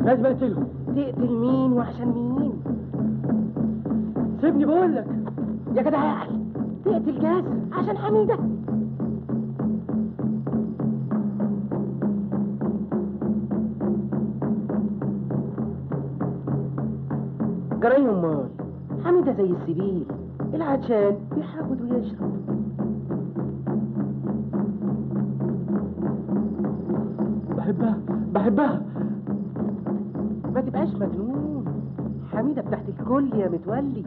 لازم اقتله تقتل مين وعشان مين سيبني بقول لك يا جدع يا اخي تقتل جاسر عشان حميده جرايه امال حميده زي السبيل العطشان بيحاول ويشرب بحبها بحبها ما تبقاش مجنون حميده بتاعت الكل يا متولي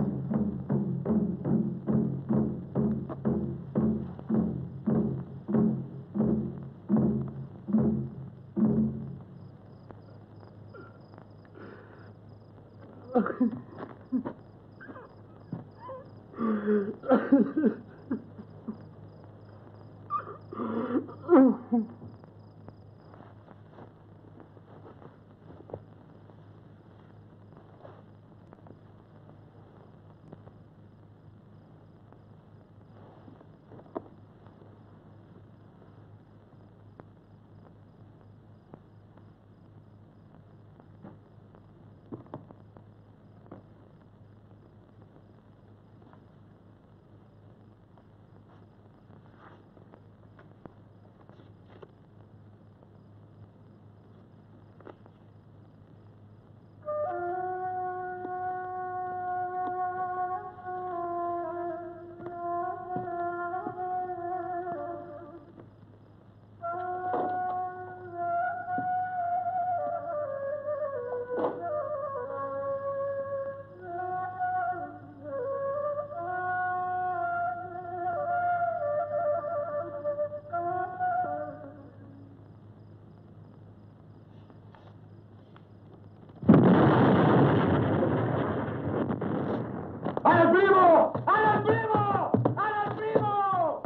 انا البريمو انا البريمو انا البريمو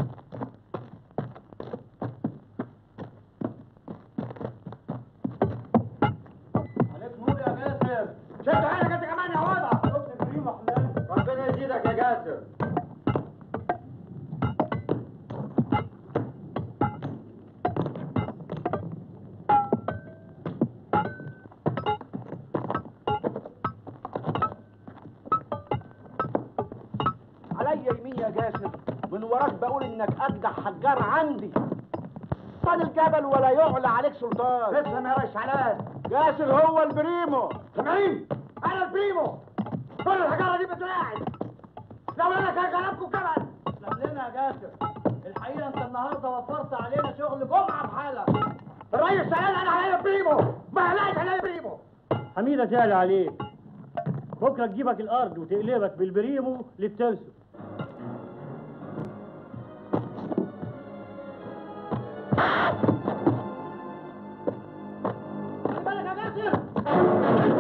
عليك نور يا جاسر شد عينك انت كمان يا وضع شفت البريمو حلال ربنا يزيدك يا جاسر عليا يمين يا جاسر من وراك بقول انك اجدع حجار عندي طال الجبل ولا يعلى عليك سلطان اسلم يا ريس حلال جاسر هو البريمو سامعين انا البريمو كل الحجاره دي بتلاعب لو انا كان كلامكم كمان اسلم لنا يا جاسر الحقيقه انت النهارده وفرت علينا شغل جمعه بحالها الريس قال انا عليا بريمو ما قالش عليا بريمو حميدة تعلى عليك بكرة تجيبك الأرض وتقلبك بالبريمو للترسو خلي بالك يا جاسر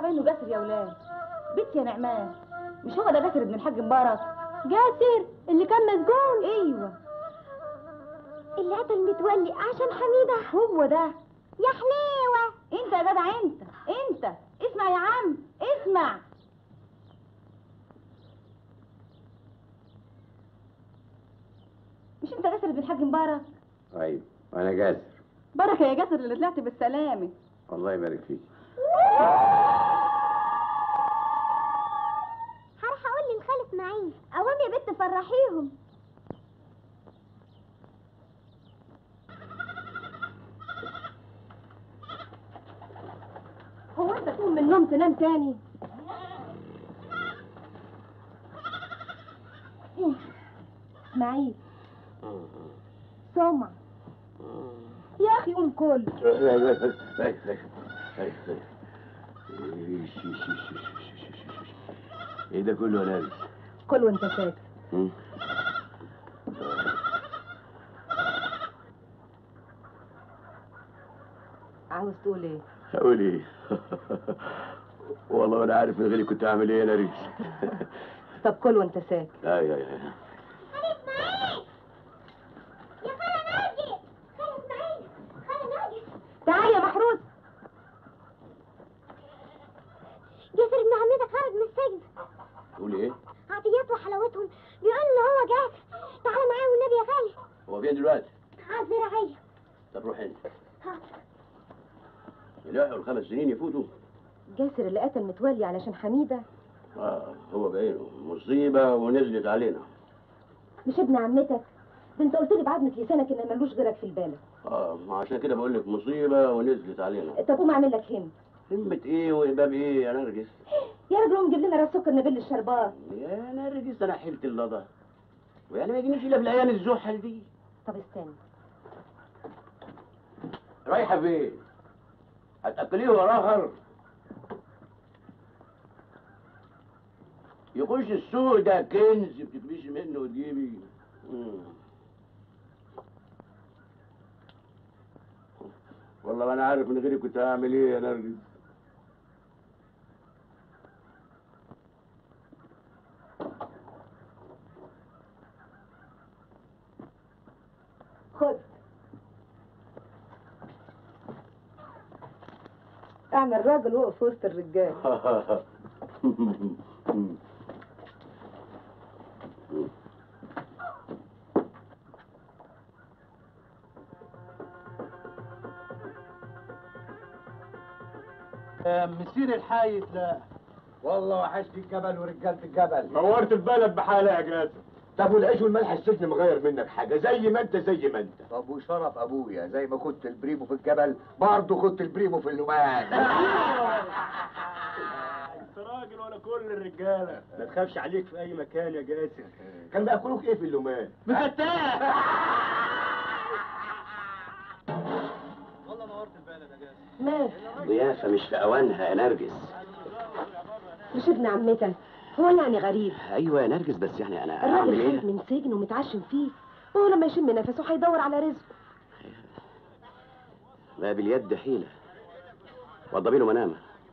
باينه جاسر يا ولاد بنت يا نعمان مش هو ده جاسر ابن الحاج مبارك جاسر اللي كان مسجون ايوه اللي قتل متولي عشان حميدة هو ده يا حليوة انت يا جدع انت انت اسمع يا عم اسمع مش انت جاسر ابن الحاج مبارك طيب وانا جاسر بركه يا جاسر اللي طلعت بالسلامه الله يبارك فيك هروح اقول للخال اسماعيل قوام يا بنت فرحيهم هو انت تقوم من النوم تنام تاني إيه؟ اسماعيل سمع يا اخي قوم كل ايه ده كله يا لابس كل وانت ساكت عاوز تقول ايه اقول ايه والله انا عارف من غيري كنت اعمل ايه يا نريس طب كل وانت ساكت لا يا يا خال اسماعيل يا خالة ناجي خال اسماعيل خالة ناجي تعال يا محروس جاسر ابن عمتك خرج من السجن تقول ايه عطيات وحلاوتهم بيقول ان هو جاسر تعالى معايا والنبي يا غالي هو فين دلوقتي على الزراعية طب روح انت حاضر. يلاحقوا الخمس سنين يفوتوا جاسر اللي قتل متولي علشان حميده اه هو بعينه مصيبه ونزلت علينا مش ابن عمتك ده انت قلت لي بعدمة لسانك ان ملوش غيرك في البالة اه ما عشان كده بقول لك مصيبه ونزلت علينا طب قوم اعمل لك هم همة ايه وهباب ايه يا نرجس يا راجل قوم جيب لنا راس سكر نبل الشربات يا نرجس انا حلت اللضا ويعني ما يجينيش الا في الايام الزحل دي طب استنى رايحه فين هتاكليه وراهر يخش السوق ده كنز بتكبيش منه وتجيبي مم. والله ما انا عارف من غيري كنت هعمل ايه يا نرجس خد اعمل راجل وقف وسط الرجال مسير الحايط لا والله وحشني الجبل ورجالة الجبل نورت البلد بحالها يا جاسر طب والعيش والملح السجن مغير منك حاجة زي ما انت زي ما انت طب وشرف ابويا زي ما كنت البريمو في الجبل برضه كنت البريمو في اللومان انت راجل ولا كل الرجاله ما تخافش عليك في اي مكان يا جاسر كان بياكلوك ايه في اللومان؟ مال ضيافه مش في اوانها يا نرجس مش ابن عمتك هو يعني غريب ايوه يا نرجس بس يعني انا الراجل اعمل خارج ايه من سجن ومتعشم فيه وهو لما يشم نفسه هيدور على رزقه لا باليد حيله وضبي له منامه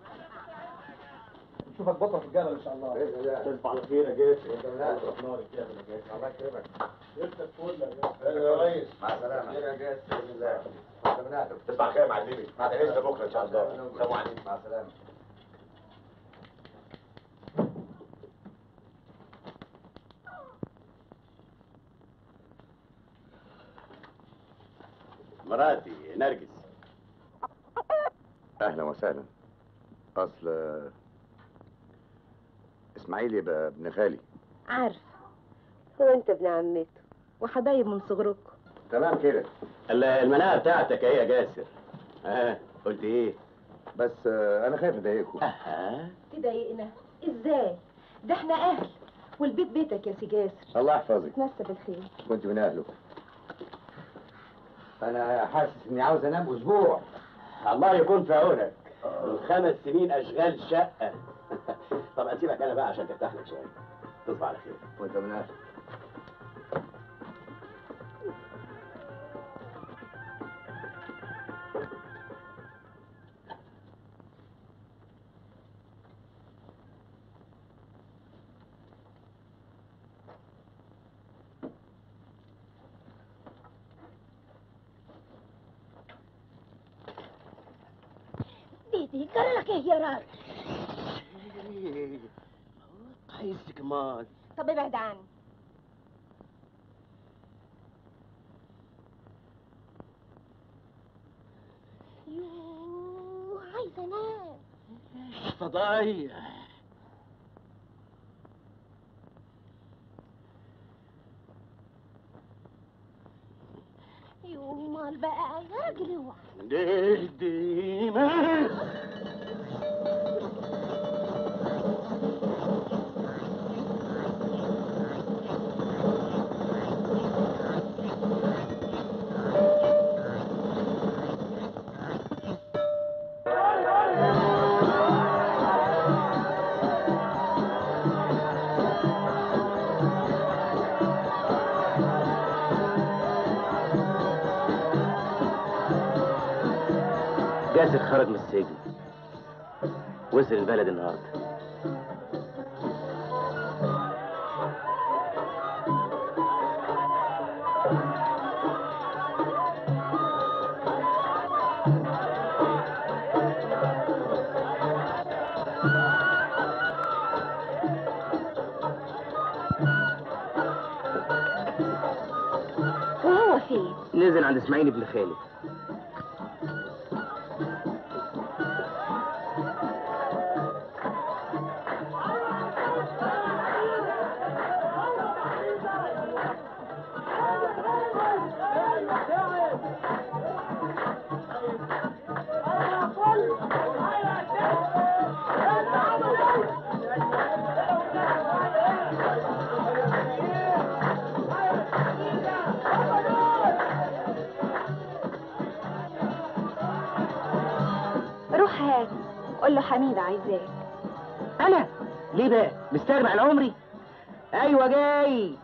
شوفك بطل في الجبل ان شاء الله باذن الله تصبح على خير يا جاسر الله يكرمك يا ريس مع السلامة يا جاس بإذن الله تصبح خير يا معلمي بعد عزة بكرة إن شاء الله سلام عليكم مع السلامة مراتي نرجس اهلا وسهلا اصل اسماعيل يبقى ابن خالي عارف هو انت ابن عمته وحبايب من صغركم تمام كده ال- المناعه بتاعتك ايه يا جاسر ها قلت ايه بس آه، انا خايف اضايقكم اها تضايقنا ازاي ده احنا اهل والبيت بيتك يا سي جاسر الله يحفظك تمسى بالخير كنت من اهله أنا حاسس إني عاوز أنام أسبوع الله يكون في عونك من خمس سنين اشغال شقه طب اسيبك انا بقى عشان ترتاح لك شويه تصبح على خير وانت من اهله يجرى لك ايه يا راجل عايزك مال طب ابعد عني يوه عايزه انام فضايح يوه مال بقى يا راجل اوعى ليه ديما جاسر خرج من السجن وصل البلد النهارده وهو فين نزل عند اسماعيل ابن خالد روح هات قول له حميدة عايزاك انا ليه بقى مستغنى عن عمري ايوه جاي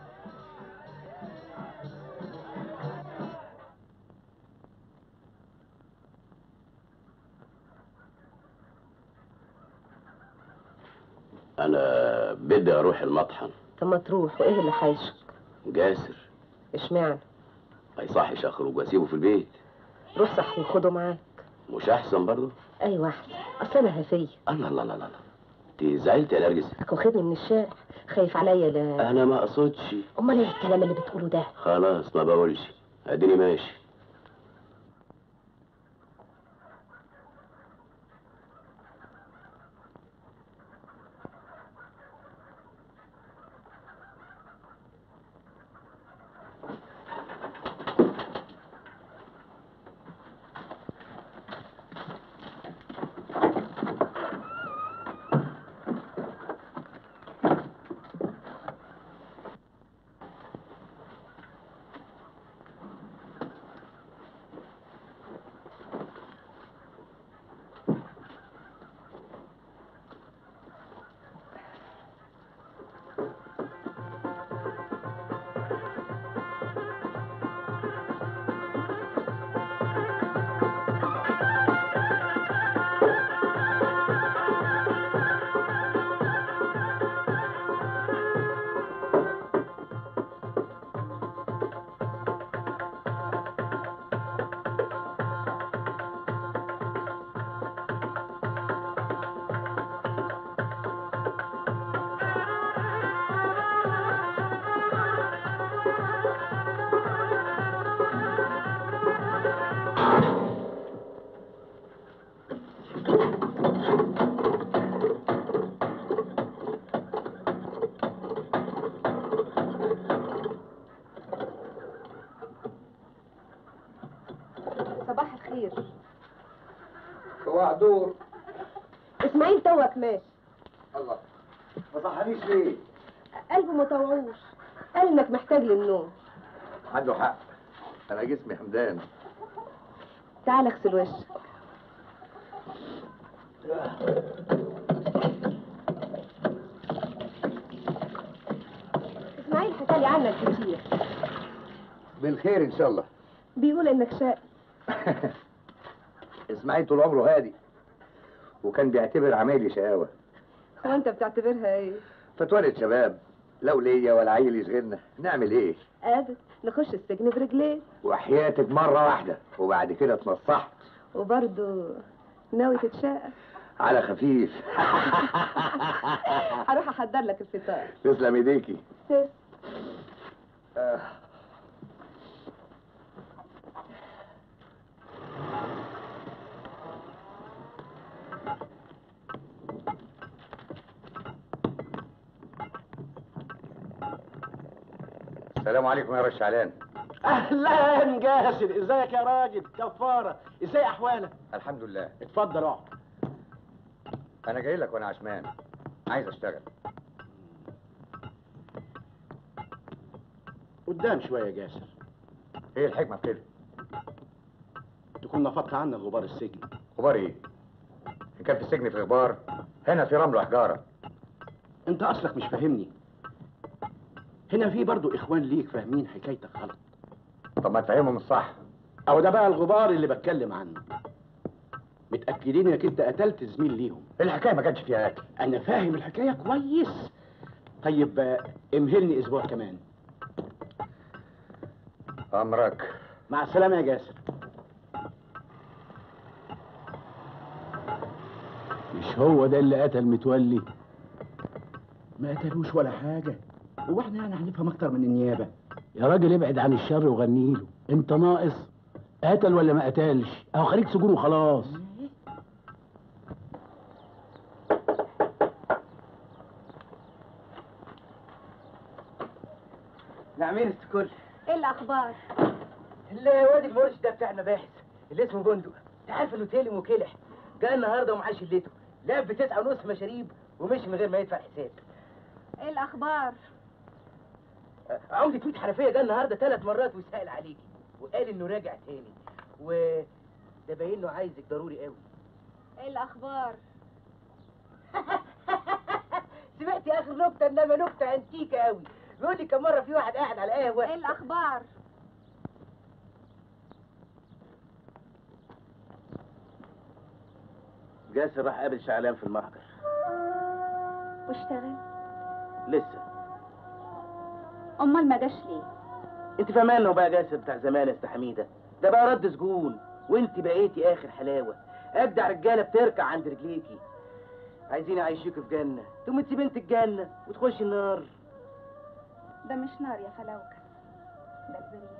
انا بدي اروح المطحن طب ما تروح وايه اللي حايشك جاسر اشمعنى ما يصحش اخرج واسيبه في البيت روح صحي وخده معاك مش احسن برضه ايوه احسن اصل انا هفيه الله الله الله الله انت زعلت يا نرجس اكو واخدني من الشارع خايف عليا لا انا ما اقصدش امال ايه الكلام اللي بتقوله ده خلاص ما بقولش اديني ماشي صباح الخير صباح دور اسماعيل توك ماشي الله ما صحنيش ليه قلبه ما طوعوش قال انك محتاج للنوم عنده حق انا جسمي حمدان تعال اغسل وشك اسماعيل حكالي عنك كتير بالخير ان شاء الله بيقول انك شقي اسماعيل طول عمره هادي وكان بيعتبر عمايلي شقاوه هو انت بتعتبرها ايه فتولد شباب لو ليا ولا عيل يشغلنا نعمل ايه قادر نخش السجن برجلين وحياتك مره واحده وبعد كده اتنصحت وبرضه ناوي تتشقى على خفيف هروح احضر لك الفطار تسلم ايديكي تس السلام عليكم يا رش علان اهلا جاسر ازيك يا راجل كفاره ازاي احوالك الحمد لله اتفضل اقعد انا جاي لك وانا عشمان عايز اشتغل قدام شويه يا جاسر ايه الحكمه في كده تكون نفضت عنا غبار السجن غبار ايه ان كان في السجن في غبار هنا في رمل وحجاره انت اصلك مش فاهمني هنا في برضو اخوان ليك فاهمين حكايتك غلط طب ما تفهمهم الصح او ده بقى الغبار اللي بتكلم عنه متاكدين انك انت قتلت زميل ليهم الحكايه ما كانش فيها اكل انا فاهم الحكايه كويس طيب آه، امهلني اسبوع كمان امرك مع السلامه يا جاسر مش هو ده اللي قتل متولي ما قتلوش ولا حاجه هو احنا يعني هنفهم اكتر من النيابه يا راجل ابعد عن الشر وغني له انت ناقص قتل ولا ما قتلش اهو خليك سجون وخلاص نعمين السكول ايه الاخبار الواد المرشد ده بتاع المباحث اللي اسمه بندق انت عارف انه تالم وكلح جاء النهارده ومعاه شلته لعب بتسعة ونص مشاريب ومشي من غير ما يدفع حساب ايه الاخبار آه، عمدة ميت حنفية جه النهارده ثلاث مرات وسأل عليكي وقال انه راجع تاني و ده باين له عايزك ضروري قوي ايه الاخبار سمعتي اخر نكته انما نكته انتيكه قوي بيقول لي كم مره في واحد قاعد على قهوه ايه الاخبار جاسر راح قابل شعلان في المحجر واشتغل لسه امال ما جاش ليه انت فاهمان انه بقى جاسر بتاع زمان يا أست حميده ده بقى رد سجون وانت بقيتي اخر حلاوه ابدع رجاله بتركع عند رجليكي عايزين يعيشوك في جنه ثم تسيب انت الجنه وتخش النار ده مش نار يا فلوكة ده البريد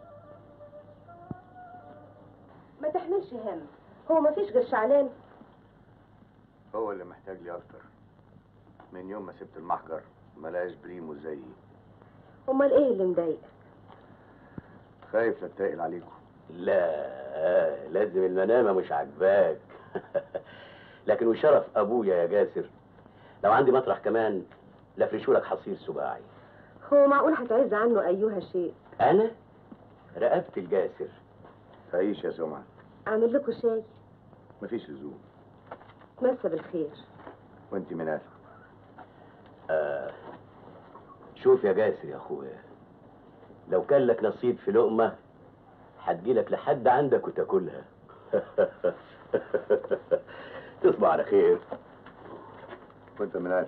ما تحملش هم هو ما فيش غير شعلان هو اللي محتاج لي اكتر من يوم ما سبت المحجر ملاقيش بريمو زيي امال ايه اللي مضايقك خايف لا اتقل عليكم لا لازم المنامة مش عاجباك لكن وشرف ابويا يا جاسر لو عندي مطرح كمان لافرشولك حصير سباعي هو معقول هتعز عنه ايها شيء انا رقبت الجاسر تعيش يا سمعة اعمل لكم شاي مفيش لزوم مسا بالخير وانت منال آه شوف يا جاسر يا اخويا لو كان لك نصيب في لقمة هتجيلك لحد عندك وتاكلها تصبح على خير وانت منال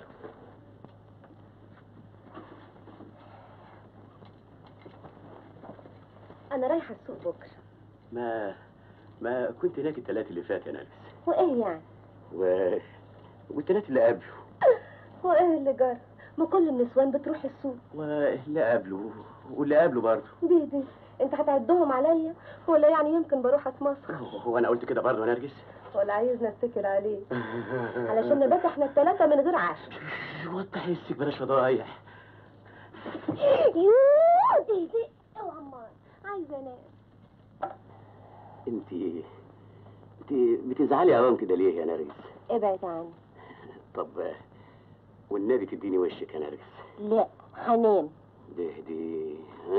انا رايحه السوق بكره ما ما كنت هناك الثلاث اللي فات يا نرجس وايه يعني و... والثلاث اللي قبله وايه اللي جرى ما كل النسوان بتروح السوق واللي قبله واللي قبله برضه دي دي انت هتعدهم عليا ولا يعني يمكن بروح اتمسخر هو انا قلت كده برضه يا نرجس ولا عايزني اتكل عليه علشان نبات احنا الثلاثه من غير عشاء وضح حسك بلاش فضايح يوه دي دي اوعى عمار عايزه انام انت انت بتزعلي قوام كده ليه يا نرجس ابعد عني طب والنبي تديني وشك يا نرجس لا هنام ده دي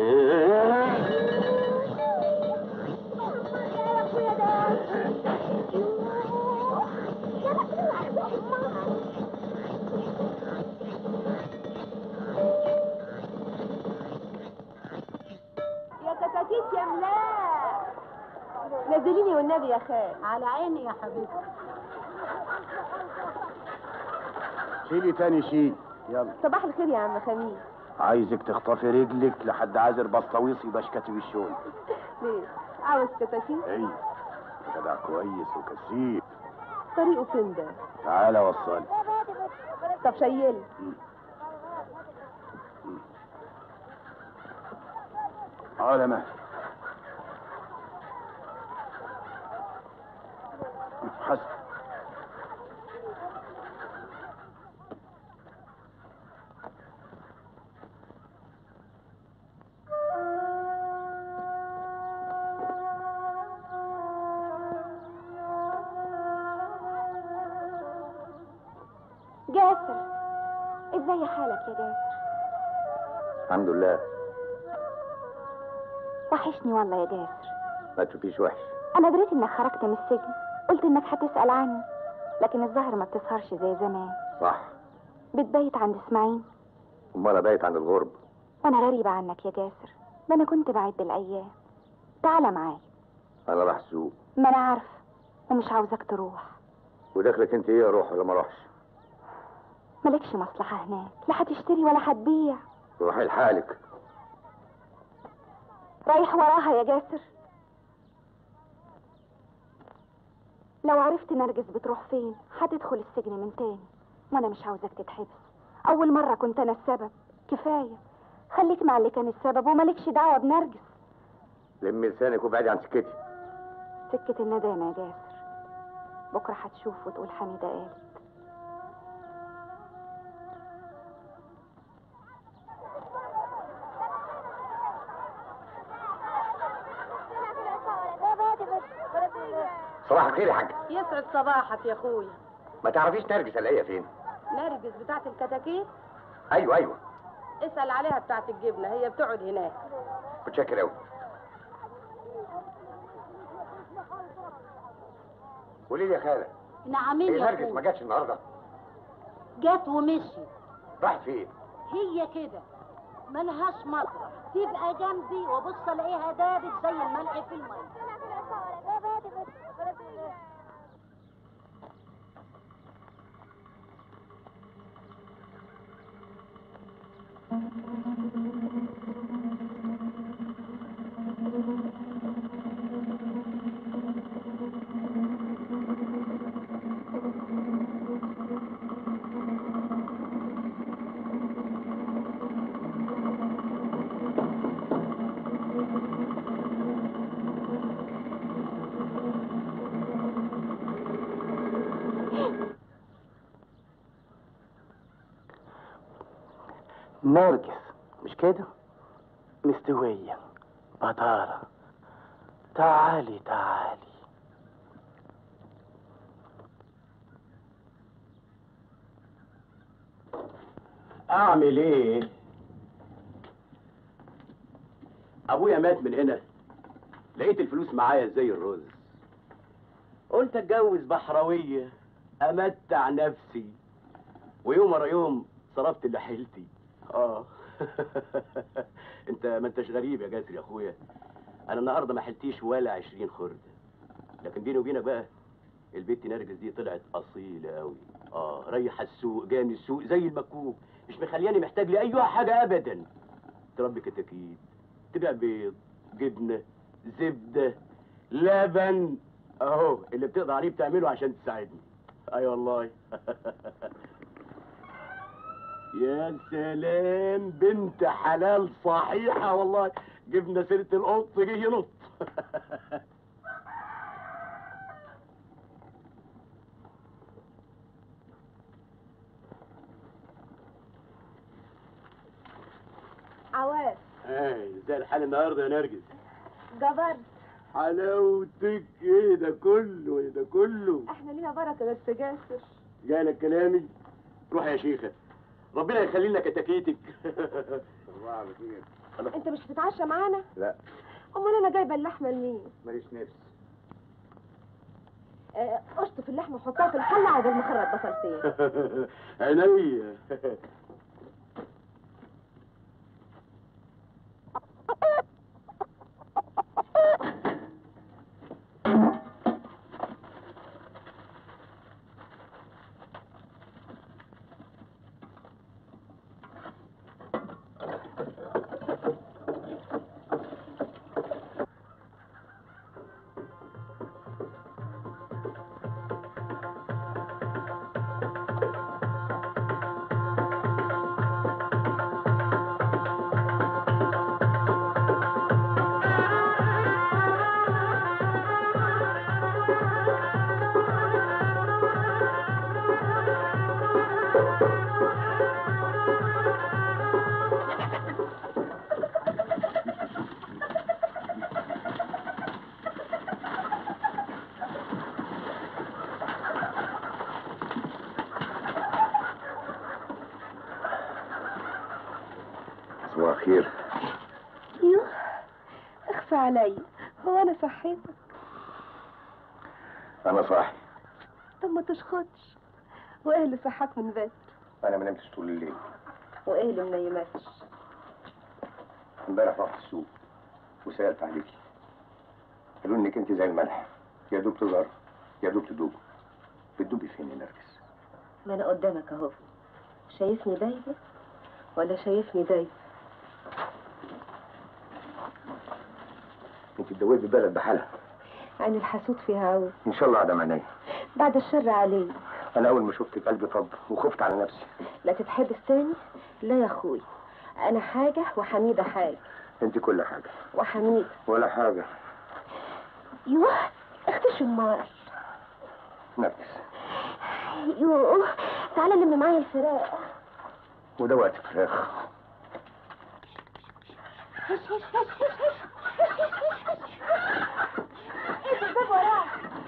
يا كتاكيت يا ملاح نزليني والنبي يا خال على عيني يا حبيبتي شيلي تاني شيل يلا صباح الخير يا عم خميس عايزك تخطفي رجلك لحد عازر بسطويص يبقى كاتب الشغل ليه عاوز كتاكيت اي جدع كويس وكثير طريقه فين ده تعالى وصلي طب شيلي على ما حسن جاسر ازاي حالك يا جاسر الحمد لله وحشني والله يا جاسر ما تشوفيش وحش انا دريت انك خرجت من السجن قلت انك هتسأل عني لكن الظاهر ما بتسهرش زي زمان صح بتبيت عند اسماعيل امال ابيت عند الغرب وانا غريبة عنك يا جاسر ده انا كنت بعد الايام تعالى معايا انا راح السوق ما انا عارفة ومش عاوزك تروح ودخلك انت ايه اروح ولا ما اروحش مالكش مصلحة هناك لا هتشتري ولا هتبيع روحي لحالك رايح وراها يا جاسر لو عرفت نرجس بتروح فين هتدخل السجن من تاني وانا مش عاوزك تتحبس اول مرة كنت انا السبب كفاية خليك مع اللي كان السبب ومالكش دعوة بنرجس لمي لسانك وابعدي عن سكتي سكة الندامة يا جاسر بكرة هتشوف وتقول حميدة قالت صباح الخير يا حاج يسعد صباحك يا اخويا ما تعرفيش نرجس الاقيها فين نرجس بتاعت الكتاكيت ايوه ايوه اسأل عليها بتاعت الجبنة هي بتقعد هناك متشكر قوي قولي لي يا خاله نعمين ايه يا نرجس ما اخويا جاتش النهارده جت ومشي راحت فين هي كده ملهاش مطرح تبقى جنبي وابص الاقيها دابت زي الملح في الميه نرجس مش كده مستوية بطارة تعالي تعالي اعمل ايه ابويا مات من هنا لقيت الفلوس معايا زي الرز قلت اتجوز بحراويه امتع نفسي ويوم ورا يوم صرفت اللي حيلتي اه انت ما انتش غريب يا جاسر يا اخويا انا النهارده ما حلتيش ولا عشرين خرده لكن بيني وبينك بقى البت نرجس دي طلعت اصيله قوي اه رايحه السوق جايه من السوق زي المكوك مش مخلياني محتاج لاي حاجه ابدا تربي كتاكيت تبيع بيض جبنه زبده لبن اهو اللي بتقدر عليه بتعمله عشان تساعدني اي والله يا سلام بنت حلال صحيحه والله جبنا سيره القط جه ينط عواف ايه زي الحال النهارده يا نرجس جبر حلاوتك ايه ده كله ايه ده كله احنا لينا بركه بس جاسر جالك كلامي روح يا شيخه ربنا يخلي لنا كتاكيتك صباح الخير انت مش هتتعشى معانا لا امال انا جايبه اللحمه لمين ماليش نفس آه، اشطف اللحمه وحطها في الحله عقبال ما اخرج بصلتين عينيا صباح الخير يوه اخفى علي هو انا صحيتك انا صاحي طب ما تشخطش وايه اللي صحاك من بدري انا ما نمتش طول الليل وايه اللي منيمكش امبارح رحت السوق وسالت عليكي قالوا انك انت زي الملح يا دوب تظهر يا دوب تدوب بتدوبي فين يا نرجس ما انا قدامك اهو شايفني دايبه ولا شايفني دايبه انت تدوبي بلد بحالها عين الحسود فيها عود ان شاء الله عدم عينيا بعد الشر عليه انا اول ما شفتك قلبي طب وخفت على نفسي لا تتحبس تاني لا يا اخوي انا حاجه وحميده حاجه انت كل حاجه وحميده ولا حاجه يوه اختش امال نرجس يوه تعالى لم معايا الفراق وده وقت فراخ هش هش هش هش هش هش هش هش ايه الباب وراك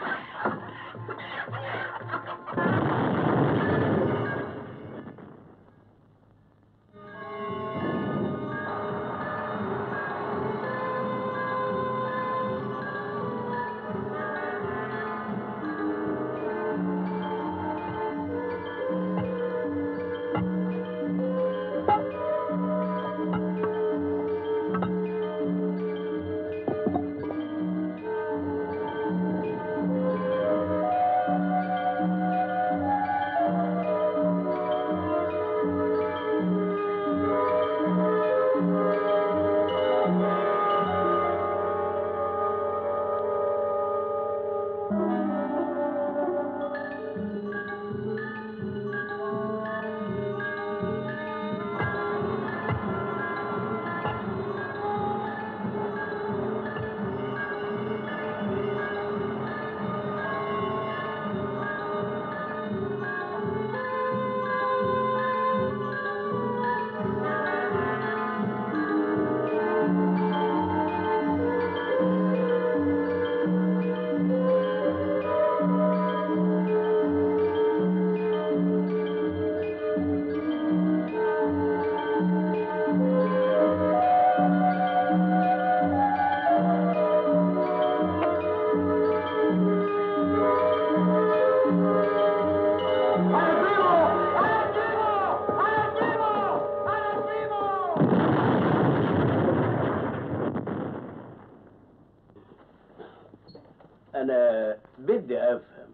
انا بدي افهم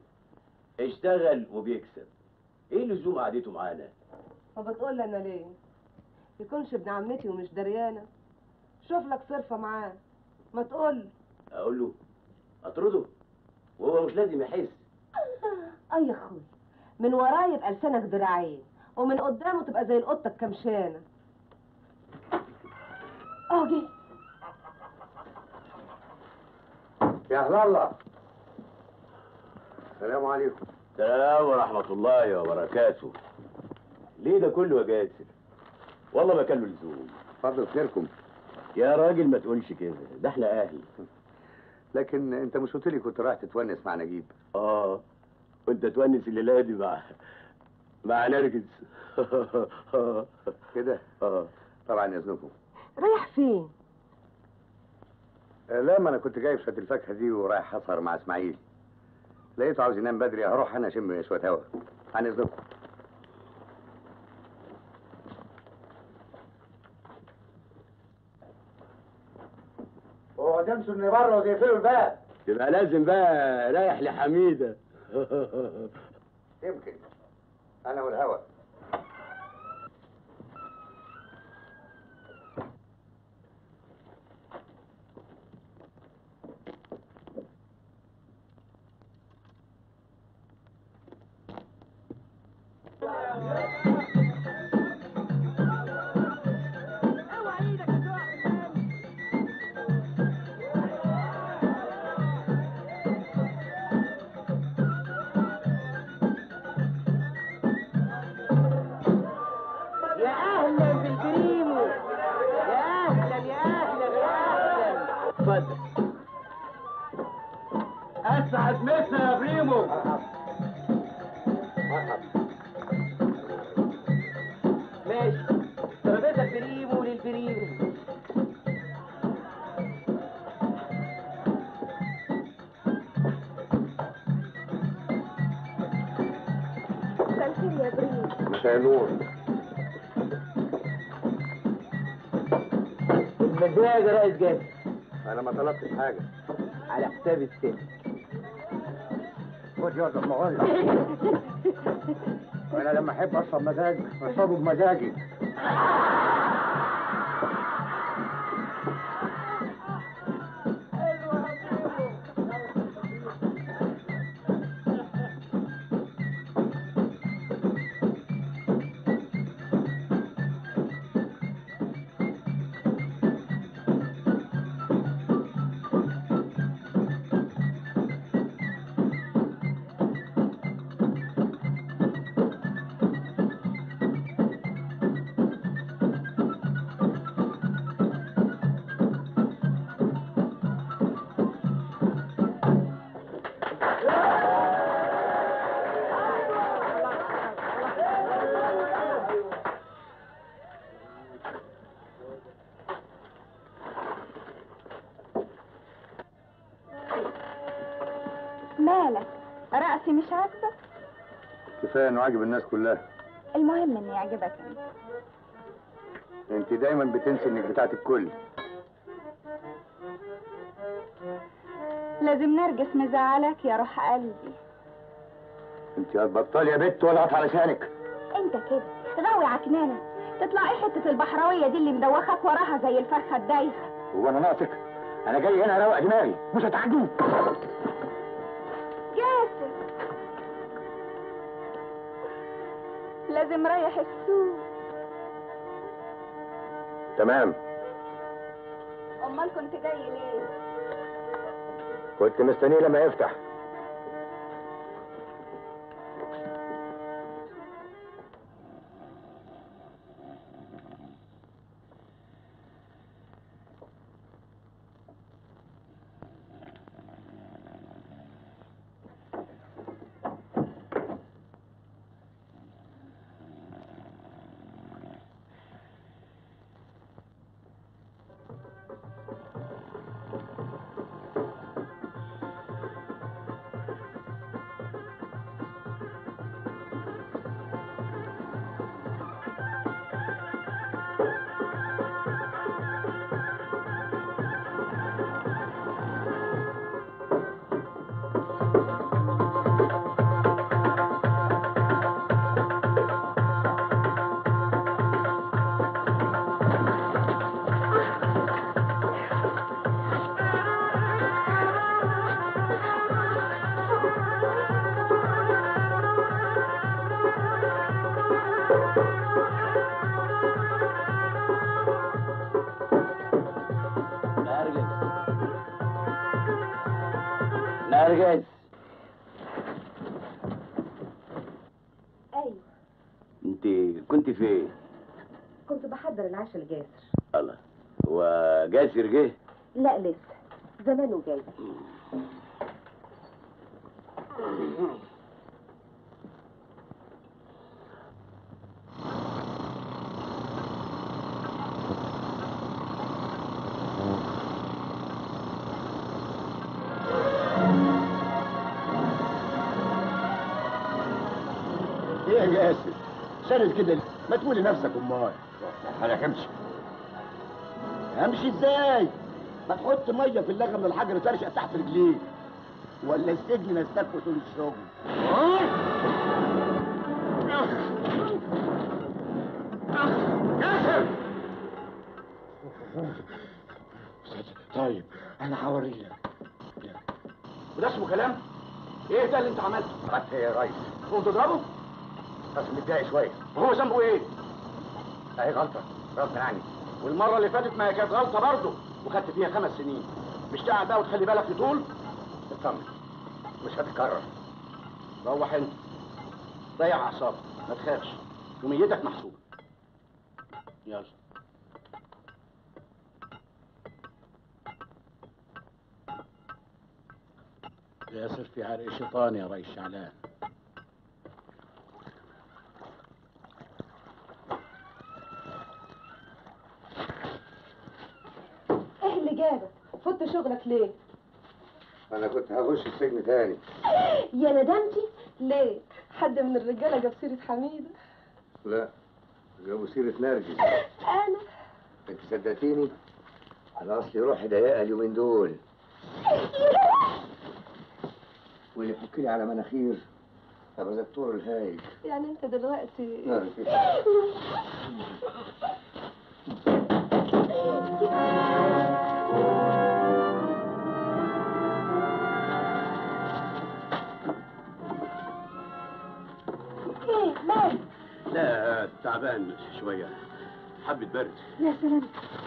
اشتغل وبيكسب ايه لزوم قعدته معانا ما بتقول لي انا ليه يكونش ابن عمتي ومش دريانه شوف لك صرفه معاه ما تقول اقول له اطرده وهو مش لازم يحس اي يا اخوي من وراه يبقى لسانك دراعين ومن قدامه تبقى زي القطه الكمشانه اه جه يا اهلا الله السلام عليكم السلام ورحمة الله وبركاته ليه ده كله يا جاسر والله ما كان له لزوم اتفضل خيركم يا راجل ما تقولش كده ده احنا اهل لكن انت مش قلت لي كنت رايح تتونس مع نجيب اه وانت تونس الليله دي مع مع نرجس كده اه طبعا اذنكم رايح فين آه، لا ما انا كنت جايب شويه الفاكهه دي ورايح اسهر مع اسماعيل لقيته عاوز ينام بدري هروح انا اشم شويه هوا عن اذنكم هو تمشوا من بره وتقفلوا الباب تبقى لازم بقى رايح لحميده يمكن انا والهوا مساء النور المزاج يا ريس جاسر انا ما طلبتش حاجه على حساب الست خد يا ما اقول انا لما احب اشرب مزاج بشربه بمزاجي مالك رأسي مش عاجبك كفايه انه عاجب الناس كلها المهم اني يعجبك انت انت دايما بتنسي انك بتاعت الكل لازم نرجس مزعلك يا روح قلبي انت هتبطل يا بت ولا اقطع لسانك انت كده غاوي عكنانة تطلع ايه حتة البحراوية دي اللي مدوخك وراها زي الفرخة الدايخة هو انا ناقصك انا جاي هنا اروق دماغي مش هتعدوا جاسر لازم رايح السوق تمام امال كنت جاي ليه كنت مستنيه لما يفتح نرجس نرجس ايوه انت كنت فين؟ كنت بحضر العشاء لجاسر الله هو جاسر جه؟ لا لسه زمانه جاي ايه يا جاسر شارد كده ليه؟ ما تقولي نفسك امال انا همشي امشي ازاي ما تحط ميه في اللغم من الحجر ترشق تحت رجليك ولا السجن نستكفى طول الشغل جاسر طيب انا هوريك وده اسمه كلام ايه ده اللي انت عملته عملت ايه يا ريس قمت تضربه بس متضايق شويه وهو ذنبه ايه اهي غلطه غصب عني والمره اللي فاتت ما هي كانت غلطه برضه وخدت فيها خمس سنين مش تقعد بقى وتخلي بالك لطول اطمن مش هتتكرر روح انت ضيع اعصابك ما تخافش يوميتك محسوبه يلا ياسر في عرق شيطان يا ريس شعلان ايه اللي جابك فوت شغلك ليه انا كنت هخش السجن تاني يا ندمتي ليه حد من الرجاله جاب سيره حميده لا جابوا سيرة نرجس انا انت صدقتيني انا اصلي روحي ضيقه اليومين دول واللي يحك لي على مناخير ابقى زي الطور الهايج يعني انت دلوقتي نرجس ايه مالك لا تعبان شوية حبة برد يا سلام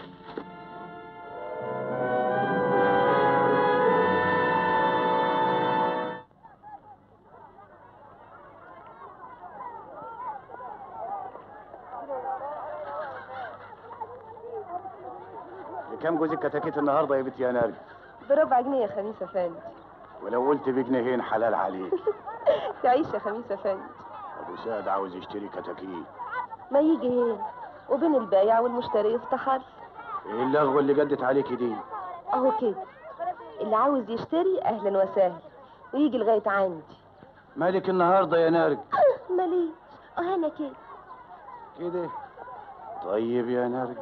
كم جوز الكتاكيت النهارده يا بنتي يا نرجس بربع جنيه يا خميس افندي ولو قلت بجنيهين حلال عليك تعيش يا خميس افندي ابو سعد عاوز يشتري كتاكيت ما يجي هنا وبين البايع والمشتري يفتح حل ايه اللغوه اللي جدت عليكي دي اهو كده اللي عاوز يشتري اهلا وسهلا ويجي لغايه عندي مالك النهارده يا نرجس ماليش اه انا كده كده طيب يا نرجس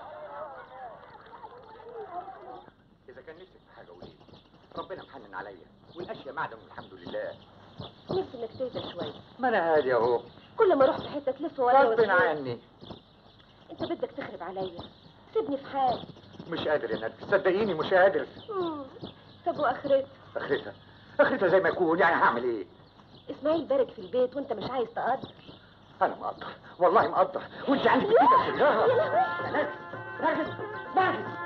اذا كان نفسك في حاجه قولي ربنا محنن عليا والاشياء معدن والحمد لله نفسي انك تهدى شويه ما انا هادي اهو كل ما اروح في حته تلف ورايا غصب وتلف. عني انت بدك تخرب عليا سيبني في حالي مش قادر يا نرجس صدقيني مش قادر مم. طب واخرتها اخرتها اخرتها زي ما يكون يعني هعمل ايه اسماعيل بارك في البيت وانت مش عايز تقدر انا مقدر والله مقدر وانت عندك كده سرها يا نرجس نرجس نرجس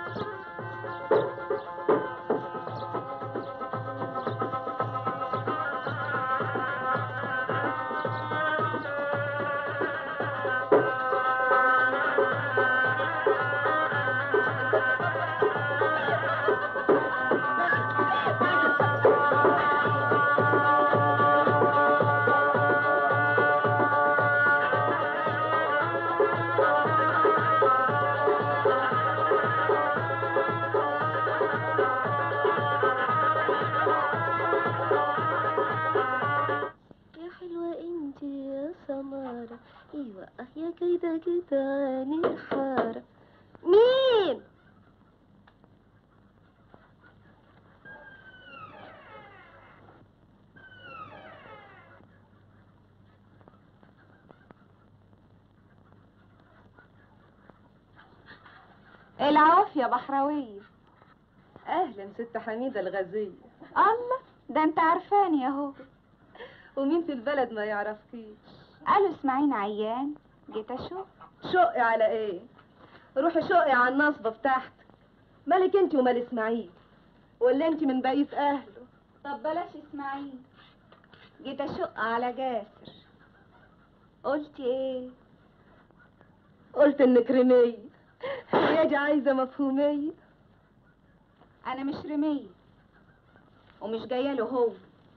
يا حلوة انت يا سمارة ايوه اه يا كده كده عيني الحارة مين العوف يا بحراوية اهلا ست حميده الغزيه الله ده انت عارفاني اهو ومين في البلد ما يعرفكيش قالوا اسماعيل عيان جيت اشوف شقي على ايه روحي شقي على النصبه بتاعتك مالك انت ومال اسماعيل ولا انت من بقيه اهله طب بلاش اسماعيل جيت اشق على جاسر قلتي ايه قلت انك رمية هي دي عايزه مفهوميه انا مش رمية ومش جايه له هو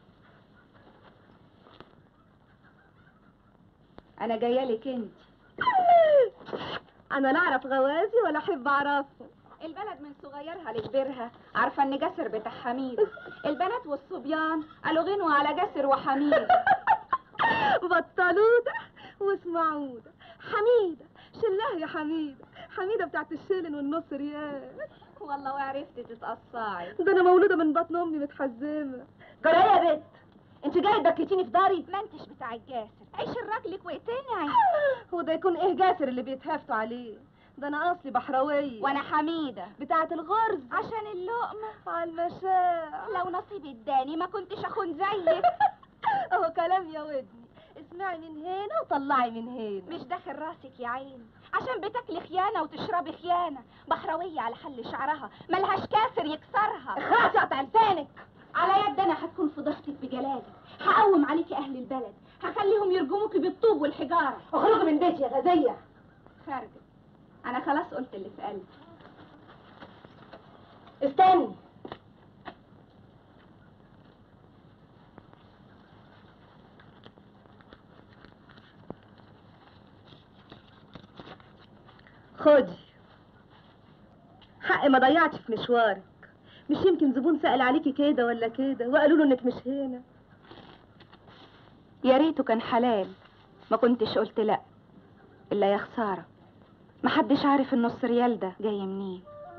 انا جايه لك انت انا لا اعرف غوازي ولا احب اعرفهم البلد من صغيرها لكبيرها عارفه ان جاسر بتاع حميده البنات والصبيان قالوا غنوا على جاسر وحميده بطلوده واسمعوده حميده شلها يا حميده حميده بتاعت الشيلن والنص ريال والله وعرفتي تتقصعي ده انا مولوده من بطن امي متحزمه جرى يا بت انت جايه تبكتيني في داري ما انتش بتاع الجاسر عيش الراجلك واقتنعي هو ده يكون ايه جاسر اللي بيتهافتوا عليه ده انا اصلي بحراويه وانا حميده بتاعت الغرز عشان اللقمه على المشاع لو نصيبي اداني ما كنتش اخون زيك اهو كلام يا ودني اسمعي من هنا وطلعي من هنا مش داخل راسك يا عين عشان بتاكلي خيانه وتشربي خيانه بحراويه على حل شعرها ملهاش كاسر يكسرها اخرسي قطع لسانك على يد انا هتكون فضحتك بجلالي هقوم عليكي اهل البلد هخليهم يرجموكي بالطوب والحجاره اخرجي من بيتي يا غزيه خارجه انا خلاص قلت اللي في قلبي استني خدي حق ما ضيعتش في مشوارك مش يمكن زبون سأل عليكي كده ولا كده وقالوا له انك مش هنا يا ريته كان حلال ما كنتش قلت لا الا يا خساره محدش عارف النص ريال ده جاي منين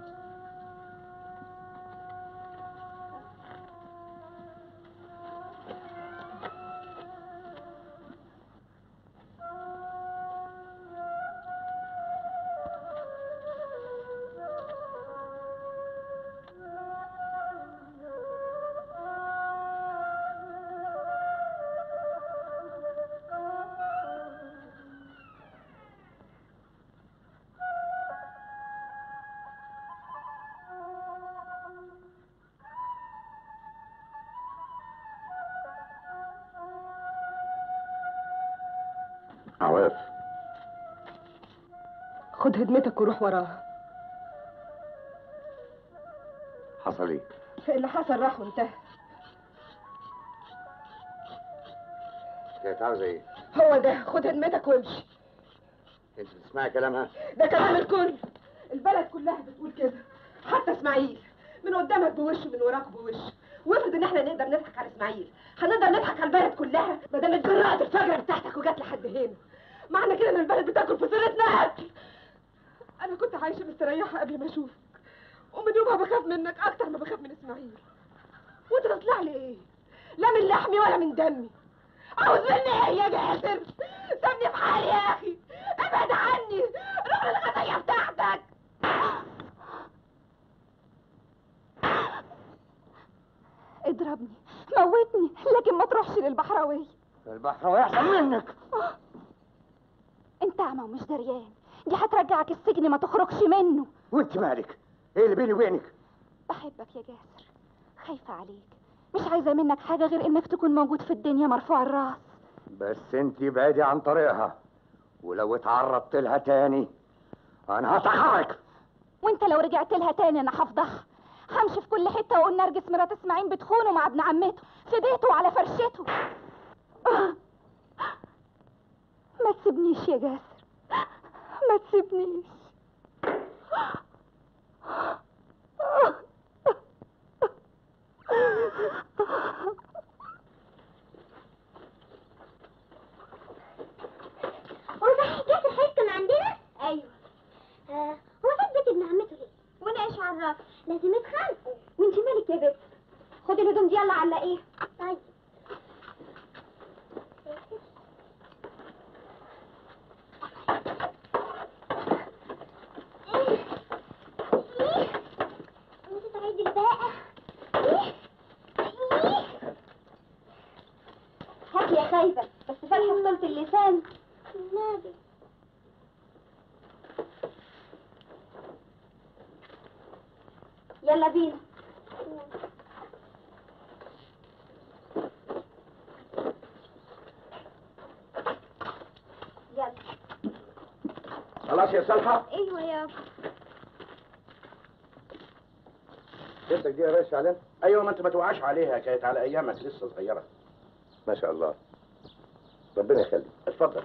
عواف خد هدمتك وروح وراها حصل ايه؟ اللي حصل راح وانتهى كانت عاوزه ايه؟ هو ده خد هدمتك وامشي انت بتسمعي كلامها؟ ده كلام الكل البلد كلها بتقول كده حتى اسماعيل من قدامك بوش ومن وراك بوش وافرض ان احنا نقدر نضحك على اسماعيل هنقدر نضحك على البلد كلها ما دام اتجرأت الفجره بتاعتك وجات لحد هنا معنى كده ان البلد بتاكل في صينيه اكل انا كنت عايشه مستريحه قبل ما اشوفك ومن يومها بخاف منك اكتر ما بخاف من اسماعيل وانت تطلع لي ايه لا من لحمي ولا من دمي عاوز مني ايه يا جاسر سيبني في حالي يا اخي ابعد عني روح للغزيه بتاعتك اضربني موتني لكن ما تروحش للبحراوي البحراوي احسن منك انت اعمى ومش دريان دي هترجعك السجن ما تخرجش منه وانت مالك؟ ايه اللي بيني وبينك؟ بحبك يا جاسر خايفة عليك مش عايزة منك حاجة غير انك تكون موجود في الدنيا مرفوع الراس بس انت بعدي عن طريقها ولو اتعرضت لها تاني انا هطحنك وانت لو رجعت لها تاني انا هفضحها همشي في كل حتة واقول نرجس مرات اسماعيل بتخونه مع ابن عمته في بيته وعلى فرشته ما تسيبنيش يا جاسر ما تسيبنيش هو صحيح جاسر هيسكن عندنا؟ ايوه آه هو ساب بيت ابن عمته ليه؟ وانا ايش عرف؟ لازم يتخانقوا وانت مالك يا بنت؟ خدي الهدوم دي يلا علقيها طيب انت تعيدي الباقة هات يا خايبة بس فالحة في طولة اللسان النبي يلا بينا يلا خلاص يا سلحى ايوه يابا بنتك دي يا باشا علم ايوه ما انت ما توقعش عليها كانت على ايامك لسه صغيره ما شاء الله ربنا يخليك اتفضل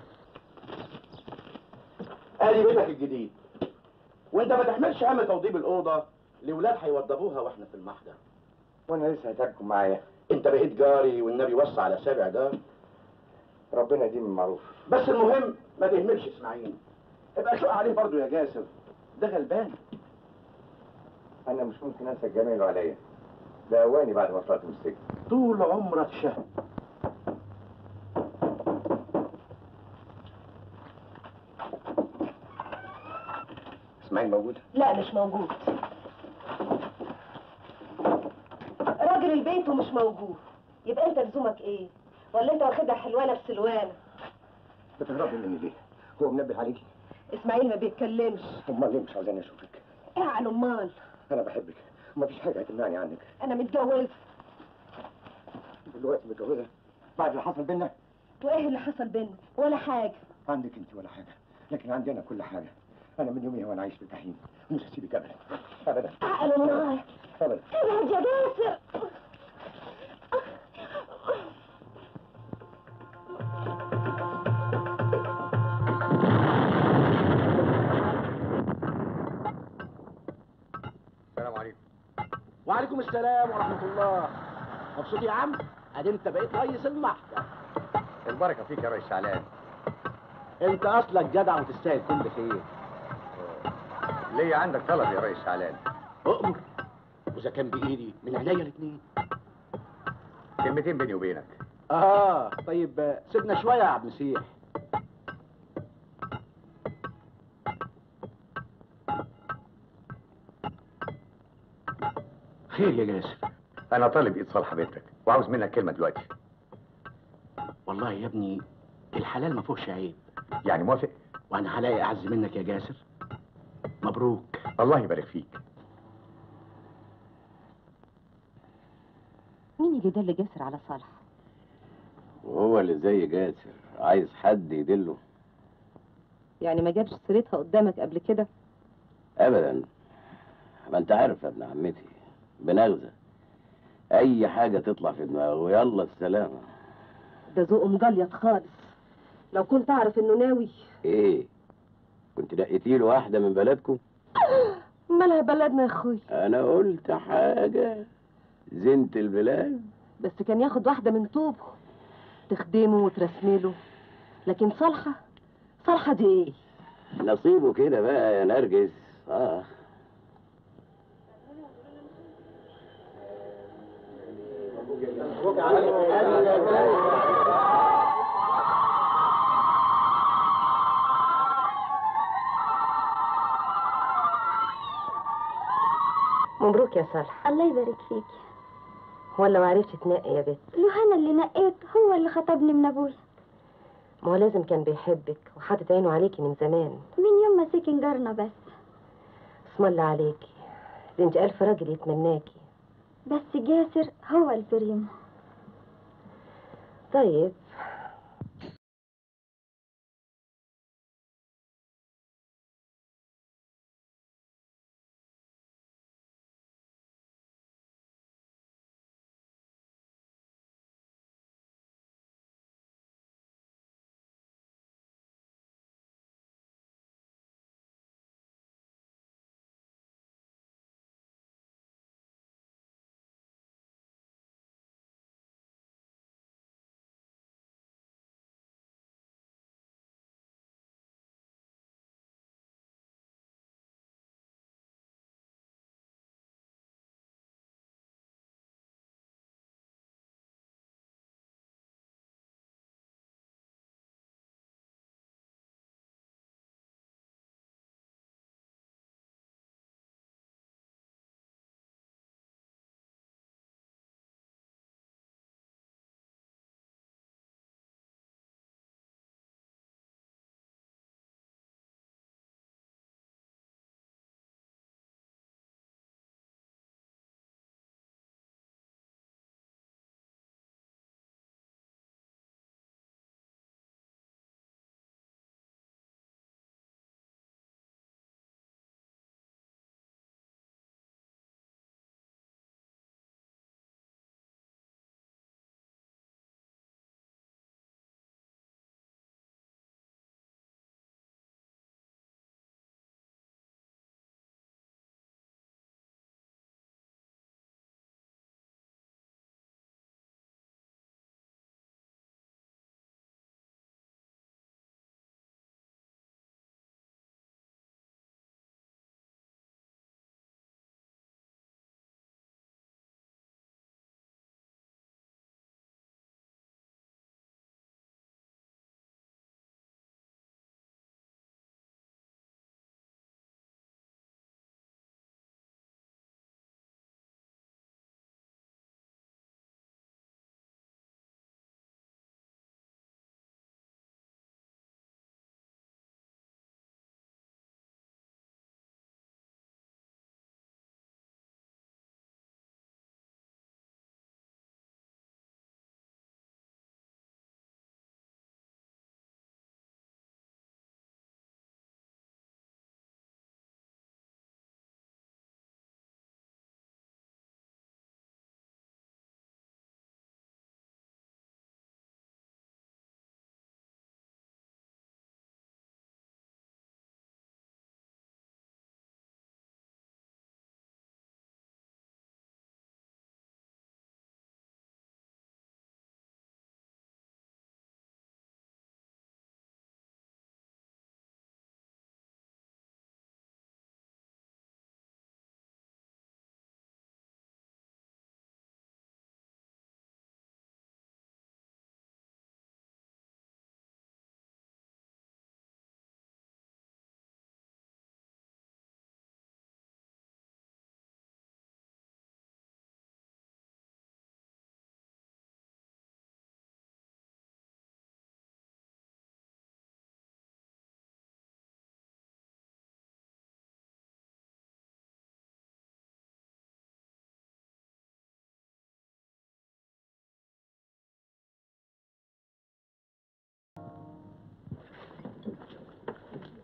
ادي بيتك الجديد وانت ما تحملش هم توضيب الاوضه لاولاد هيوضبوها واحنا في المحضر وانا لسه هتاكل معايا انت بقيت جاري والنبي وصى على سابع جار ربنا يديم المعروف بس المهم ما تهملش اسماعيل ابقى شوق عليه برضه يا جاسر ده غلبان انا مش ممكن انسى جماله عليا ده اواني بعد ما طلعت من السجن طول عمرك شهم اسماعيل موجود لا مش موجود راجل البيت ومش موجود يبقى انت لزومك ايه ولا انت واخدها حلوانه بسلوانه بتهربي مني ليه هو منبه عليكي اسماعيل ما بيتكلمش امال ليه مش عاوزاني اشوفك اعلى امال انا بحبك ومفيش حاجه هتمنعني عنك انا متجوزه دلوقتي متجوزه بعد اللي حصل بينا وايه اللي حصل بينا ولا حاجه عندك انت ولا حاجه لكن عندي انا كل حاجه انا من يوميها وانا عايش في الجحيم مش هسيبك ابدا ابدا اعلى امال ابدا ابعد يا جاسر السلام عليكم وعليكم السلام ورحمه الله مبسوط يا عم ادي انت بقيت رئيس المحكمه البركه فيك يا ريس شعلان انت اصلك جدع وتستاهل كل خير ليه عندك طلب يا ريس شعلان اؤمر واذا كان بايدي من عينيا الاثنين كلمتين بيني وبينك اه طيب آه، سيبنا شويه يا عبد المسيح خير يا جاسر انا طالب ايد صالحه بنتك وعاوز منك كلمه دلوقتي والله يا ابني الحلال ما فيهوش عيب يعني موافق وانا هلاقي اعز منك يا جاسر مبروك الله يبارك فيك مين اللي دل جاسر على صالح وهو اللي زي جاسر عايز حد يدله يعني ما جابش سيرتها قدامك قبل كده ابدا ما انت عارف يا ابن عمتي بنغزه اي حاجه تطلع في دماغه ويلا السلامه ده ذوقه مجليط خالص لو كنت اعرف انه ناوي ايه كنت لقيتي له واحده من بلدكم مالها بلدنا يا اخوي انا قلت حاجه زنت البلاد بس كان ياخد واحده من طوبه تخدمه وترسمله لكن صالحه صالحه دي ايه نصيبه كده بقى يا نرجس اه مبروك يا صالح الله يبارك فيك ولا ما عرفتش تنقي يا بنت لو انا اللي نقيت هو اللي خطبني من ابويا ما هو لازم كان بيحبك وحاطط عينه عليكي من زمان من يوم ما سكن جارنا بس اسم الله عليكي ده انت الف راجل يتمناكي بس جاسر هو البريمو طيب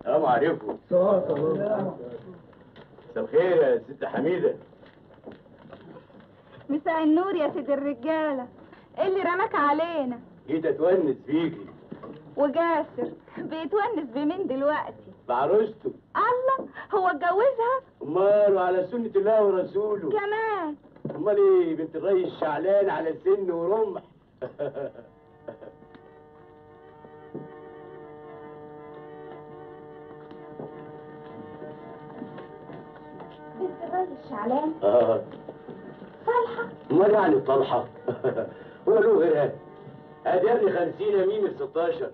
السلام عليكم مساء الخير يا ست حميده مساء النور يا سيد الرجالة إيه اللي رماك علينا جيت اتونس فيكي وجاسر بيتونس بمين دلوقتي بعروسته الله هو اتجوزها امال وعلى سنه الله ورسوله كمان امال ايه بنت الريس شعلان على سن ورمح بنت الراجل شعلان اه صالحة امال يعني طلحه هو له غيرها ادي يا ابني 50 يمين ب 16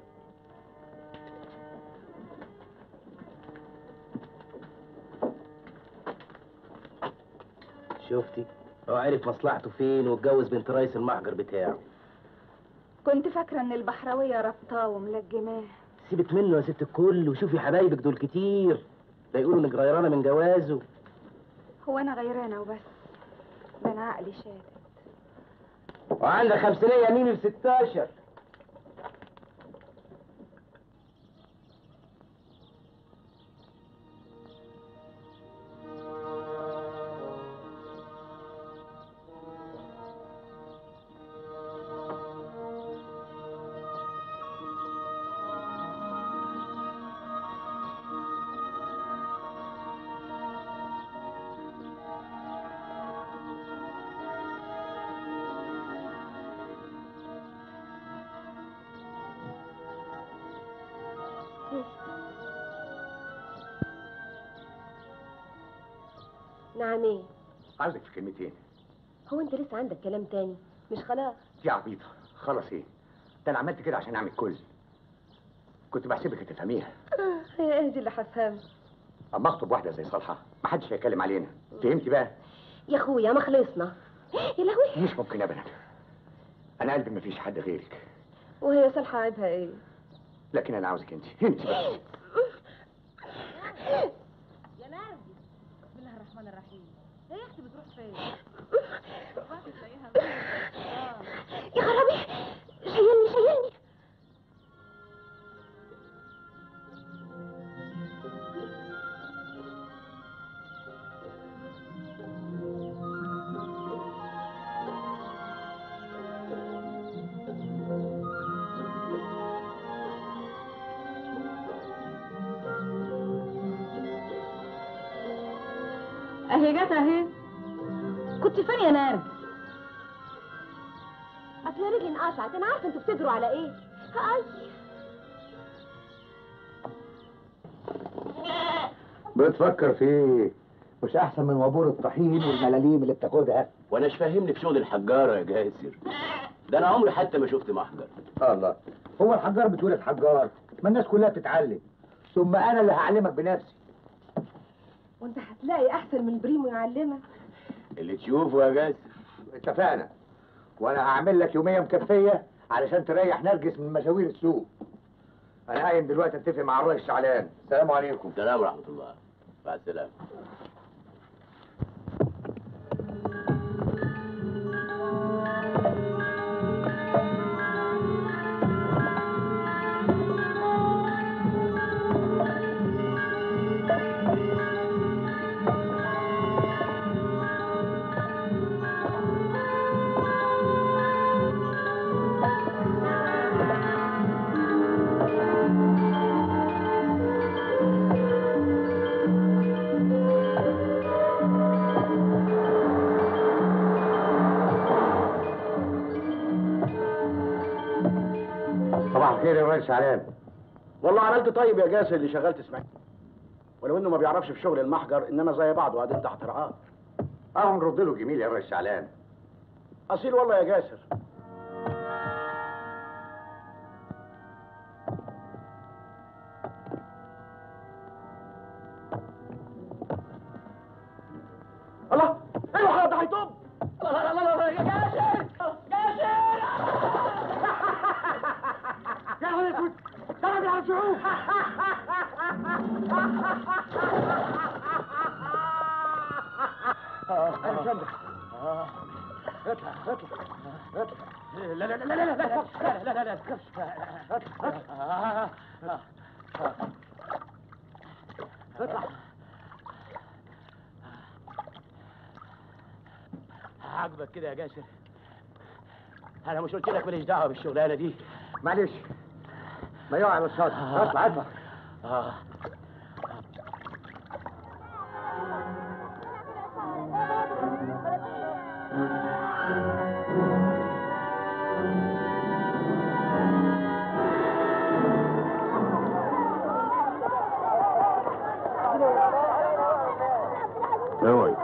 شفتي هو عرف مصلحته فين واتجوز بنت رئيس المحجر بتاعه كنت فاكرة إن البحراوية ربطاه وملجماه سيبك منه يا ست الكل وشوفي حبايبك دول كتير ده يقولوا انك غيرانه من جوازه هو أنا غيرانة وبس ده أنا عقلي شاتت وعندك خمسينية يمين ب 16 نعم ايه عاوزك في كلمتين هو انت لسه عندك كلام تاني مش خلاص يا عبيطه خلص ايه ده انا عملت كده عشان اعمل كل كنت بحسبك هتفهميها آه، هي ايه دي اللي هفهمها اما اخطب واحده زي صالحه محدش هيتكلم علينا فهمتي بقى يا اخويا ما خلصنا يا لهوي مش ممكن ابدا انا قلبي مفيش حد غيرك وهي صالحه عيبها ايه لكن انا عاوزك انت انت بس يا نرجس بسم الله الرحمن الرحيم هي يا اختي بتروح فين؟ يا خرابي شيلني شيلني اهي جت اهي كنت فين يا نرجس اصل رجلي انقطعت انا عارفه انتوا بتجروا على ايه اي بتفكر في ايه؟ مش احسن من وابور الطحين والملاليم اللي بتاخدها وانا مش فاهمني في شغل الحجاره يا جاسر ده انا عمري حتى ما شفت محجر الله هو الحجار بتولد حجار ما الناس كلها بتتعلم ثم انا اللي هعلمك بنفسي وانت هتلاقي احسن من بريمو يعلمك اللي تشوفه يا جاسر اتفقنا وانا هعمل لك يوميه مكفيه علشان تريح نرجس من مشاوير السوق انا قايم دلوقتي اتفق مع الرئيس شعلان السلام عليكم السلام ورحمه الله مع السلامه صباح الخير يا رئيس شعلان والله عملت طيب يا جاسر اللي شغال تسمعني ولو انه ما بيعرفش في شغل المحجر انما زي بعض وقاعدين تحت رعاه اه نرد له جميل يا رئيس شعلان اصيل والله يا جاسر الله ايوه خلاص ده هيطب لا لا لا لا يا جاسر جاسر يا نهار اسود ضرب على الشعوب انا جنبك اطلع اطلع اطلع لا لا لا لا لا لا لا لا لا لا لا اطلع عاجبك كده يا جاسر انا مش قلت لك ماليش دعوه بالشغلانه دي معلش ما يقع على الشاطئ اطلع اطلع اه اوعي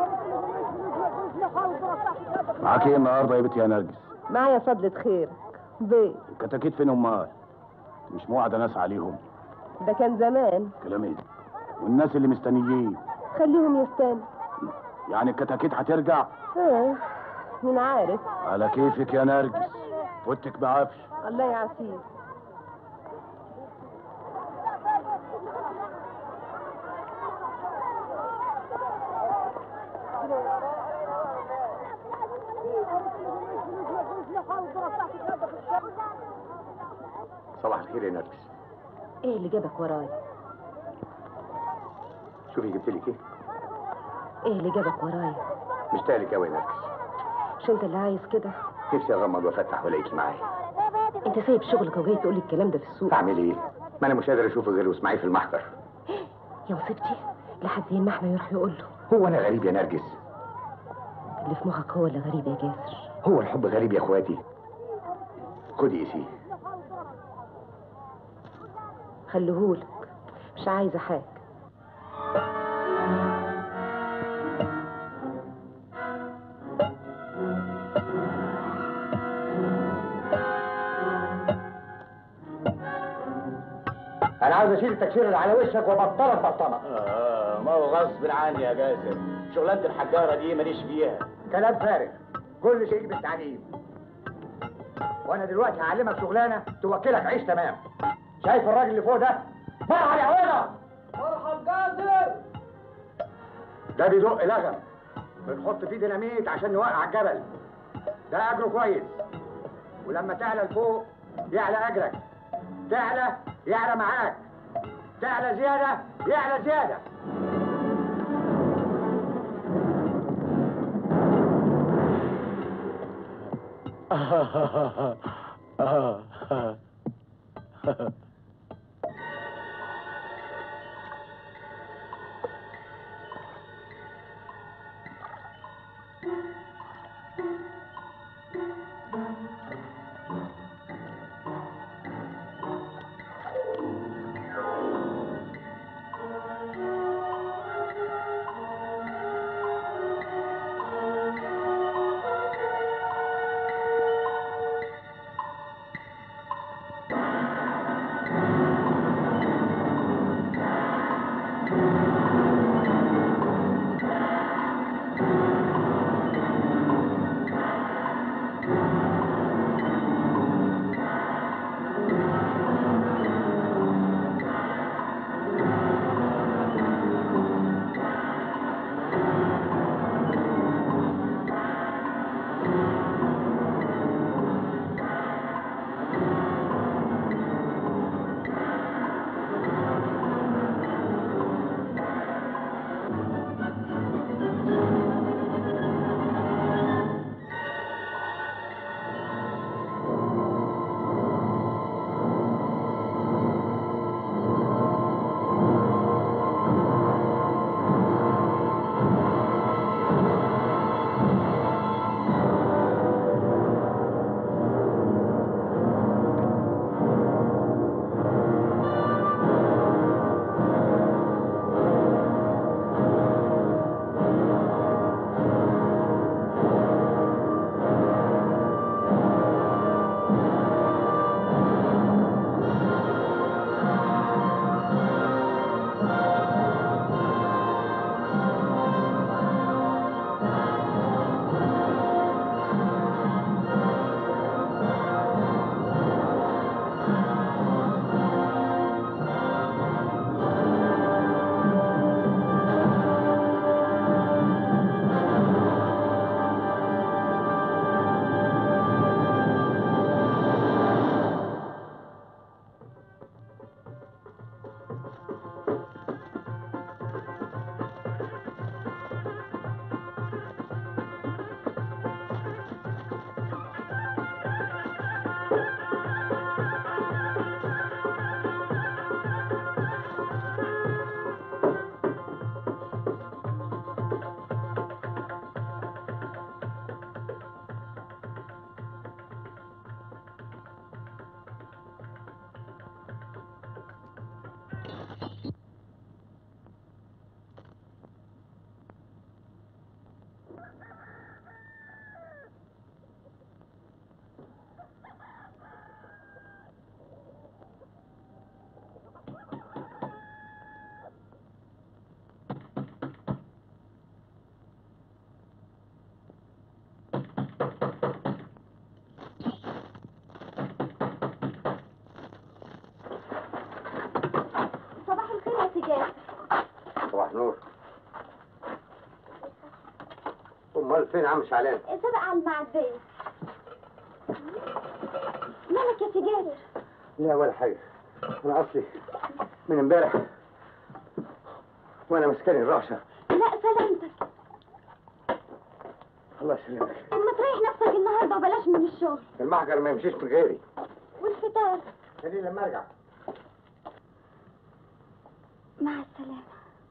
معاك ايه النهارده يا بنت يا نرجس معايا فضلة خير بيت الكتاكيت فين امال مش موعده ناس عليهم ده كان زمان كلام ايه والناس اللي مستنيين خليهم يستنوا يعني الكتاكيت هترجع اه مين عارف على كيفك يا نرجس فوتك بعافيه الله يعافيك صباح الخير يا نرجس ايه اللي جابك ورايا شوفي جبت لك ايه ايه اللي جابك ورايا مشتاق لك قوي يا نرجس مش انت اللي عايز كده نفسي اغمض وافتح والاقيكي معايا انت سايب شغلك وجاي تقول لي الكلام ده في السوق اعمل ايه ما انا مش قادر اشوفه غير واسمعيه في المحضر يا مصيبتي لحد ما احنا يروح يقول له هو انا غريب يا نرجس اللي في مخك هو اللي غريب يا جاسر هو الحب غريب يا اخواتي خدي قيسيه خليهولك مش عايزه حاجه انا عاوز اشيل التكسير اللي على وشك وابطلك بطنه اه ما هو غصب عني يا جاسر شغلانه الحجاره دي ماليش فيها كلام فارغ كل شيء بالتعليم وانا دلوقتي هعلمك شغلانه توكلك عيش تمام شايف الراجل اللي فوق ده مرحب يا عويضه مرحب جازر ده بيدق لغم بنحط فيه ديناميت عشان نوقع الجبل ده اجره كويس ولما تعلى لفوق يعلى اجرك تعلى يعلى معاك تعلى زياده يعلى زياده صباح نور امال فين عم شعلان سبق على المعدية مالك يا سجارة لا ولا حاجه انا اصلي من امبارح وانا مسكني الرعشه لا سلامتك الله يسلمك طب ما تريح نفسك النهارده وبلاش من الشغل المحجر ما يمشيش من غيري والفطار خليه لما ارجع مع السلامة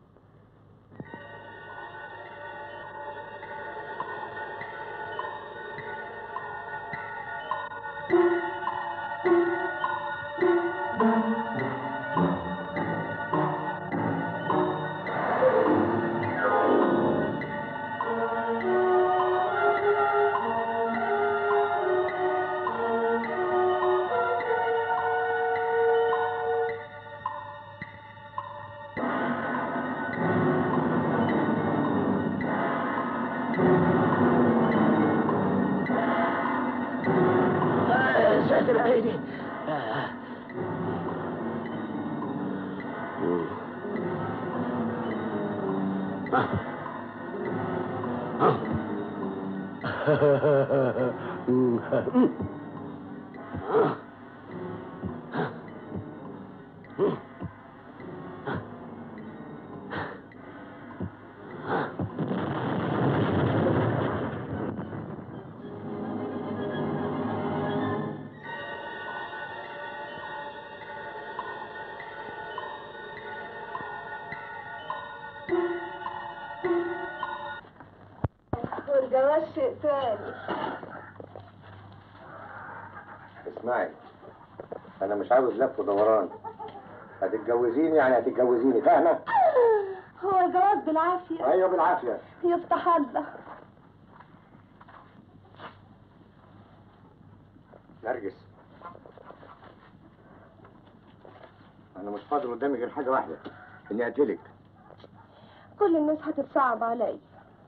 يا ساتر عيني والجواز شيء تاني اسمعي انا مش عاوز لف ودوران هتتجوزيني يعني هتتجوزيني فاهمه هو الجواز بالعافية ايوه بالعافيه يفتح الله نرجس انا مش فاضل قدامي غير حاجه واحده اني اقتلك كل الناس هتتصعب علي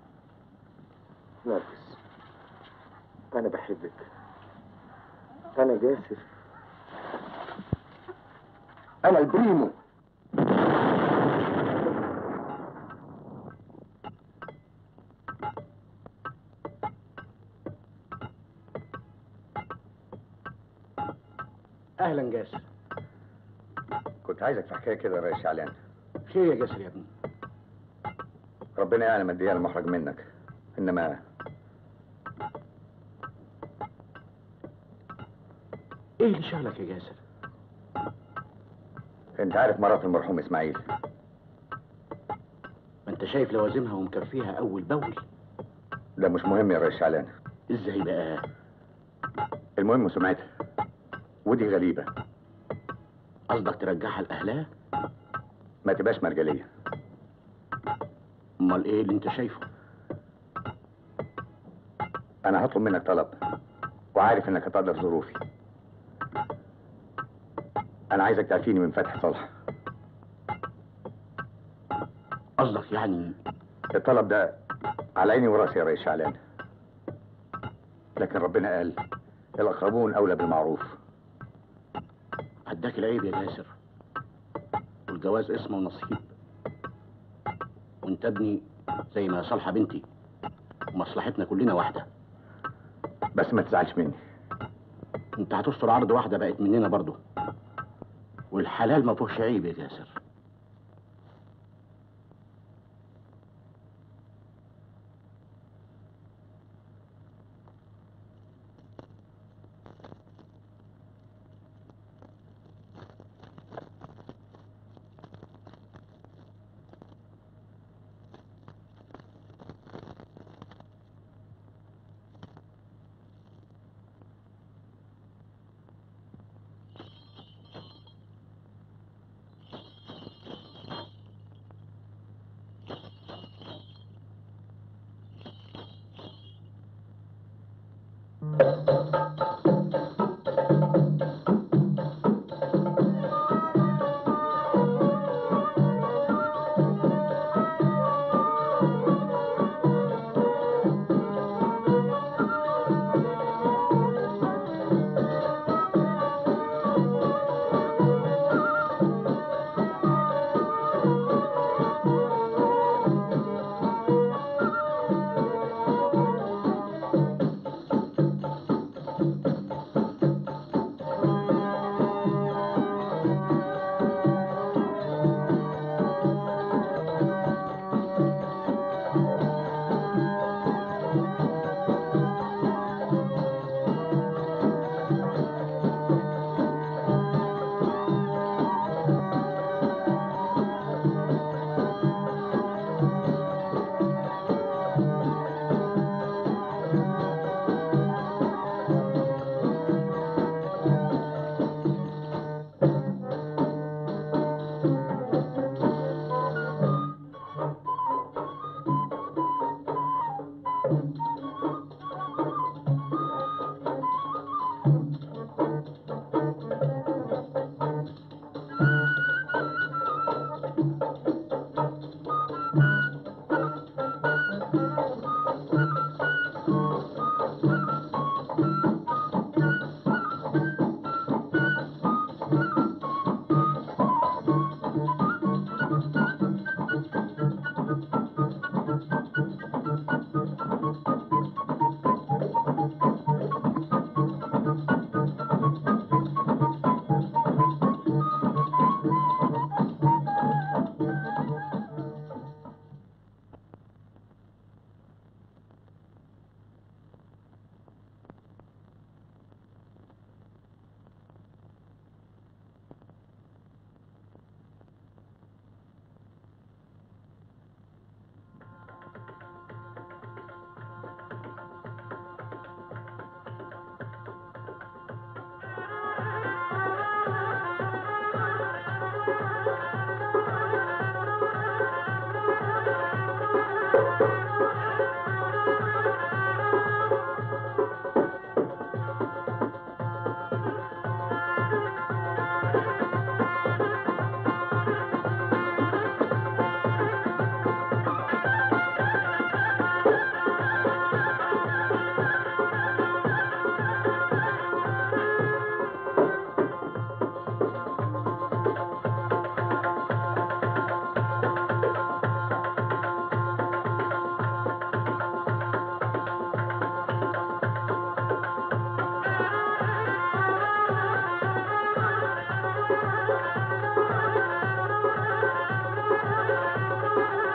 نرجس انا بحبك انا جاسر انا البريمو اهلا جاسر كنت عايزك في حكايه كده يا ريس شعلان خير يا جاسر يا ابني ربنا يعلم قد ايه انا محرج منك انما ايه اللي شغلك يا جاسر انت عارف مرات المرحوم اسماعيل ما انت شايف لوازمها ومكفيها اول باول ده مش مهم يا ريس شعلان ازاي بقى المهم سمعتها ودي غريبه قصدك ترجعها لاهلها ما تبقاش مرجليه امال ايه اللي انت شايفه انا هطلب منك طلب وعارف انك هتقدر ظروفي انا عايزك تعفيني من فتح صالح قصدك يعني الطلب ده على عيني وراسي يا ريس شعلان لكن ربنا قال الاقربون اولى بالمعروف عداك العيب يا جاسر والجواز اسمه ونصيب وانت ابني زي ما صالحة بنتي ومصلحتنا كلنا واحدة بس ما تزعلش مني انت هتستر عرض واحدة بقت مننا برضو والحلال ما فيهوش عيب يا جاسر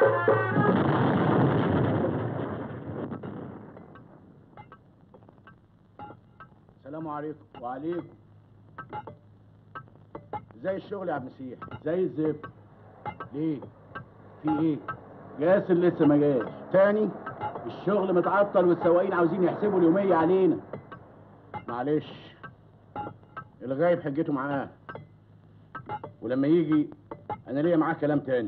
السلام عليكم وعليكم زي الشغل يا عم مسيح زي الزفت ليه في ايه جاسر لسه ما جاش تاني الشغل متعطل والسواقين عاوزين يحسبوا اليومية علينا معلش الغايب حجته معاه ولما يجي انا ليا معاه كلام تاني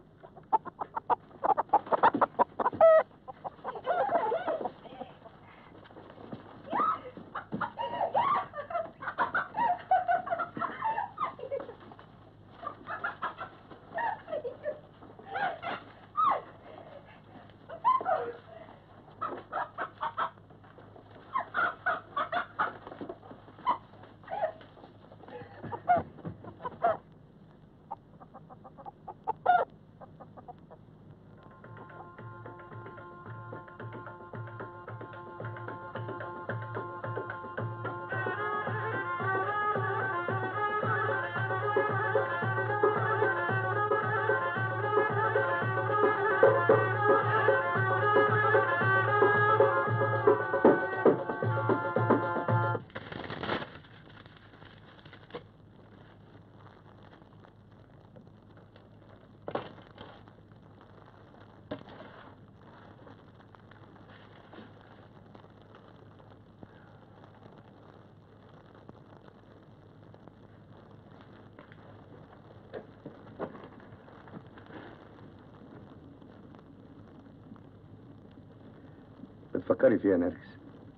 بتفكري فيها نرجس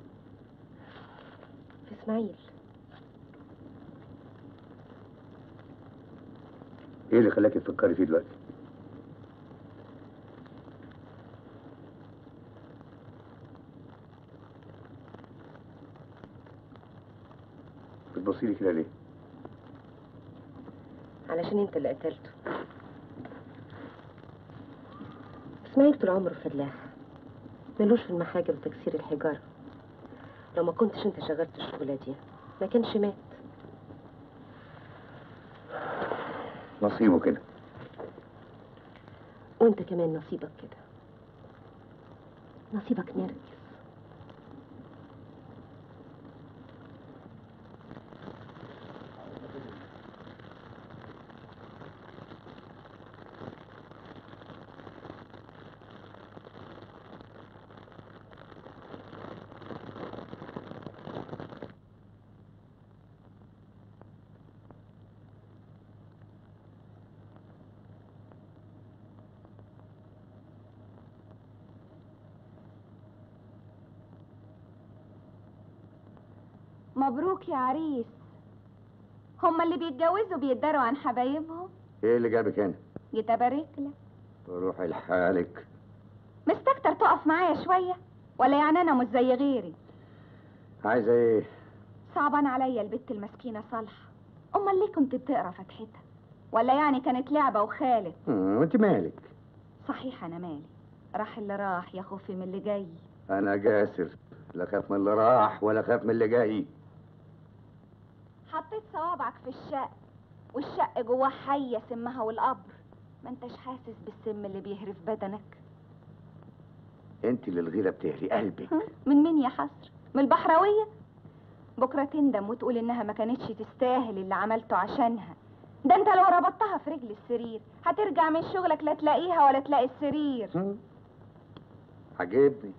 في اسماعيل ايه اللي خلاكي تفكري فيه دلوقتي بتبصي لي كده ليه علشان انت اللي قتلته اسماعيل طول عمره فلاح ملوش في المحاجر وتكسير الحجارة لو ما كنتش انت شغلت الشغلة دي ما كانش مات نصيبه كده وانت كمان نصيبك كده نصيبك نرجس مبروك يا عريس هما اللي بيتجوزوا بيتداروا عن حبايبهم ايه اللي جابك هنا جيت ابارك لك روحي لحالك مستكتر تقف معايا شويه ولا يعني انا مش زي غيري عايزه ايه صعبان عليا البت المسكينه صالحه امال ليه كنت بتقرا فتحتها ولا يعني كانت لعبه وخالد مم، وانت مالك صحيح انا مالي راح اللي راح يا خوفي من اللي جاي انا جاسر لا خاف من اللي راح ولا خاف من اللي جاي حطيت صوابعك في الشق والشق جواه حيه سمها والقبر ما انتش حاسس بالسم اللي بيهرف بدنك انت اللي الغيره بتهري قلبك هم؟ من مين يا حسر من البحراويه بكره تندم وتقول انها ما كانتش تستاهل اللي عملته عشانها ده انت لو ربطتها في رجل السرير هترجع من شغلك لا تلاقيها ولا تلاقي السرير هم؟ عجبني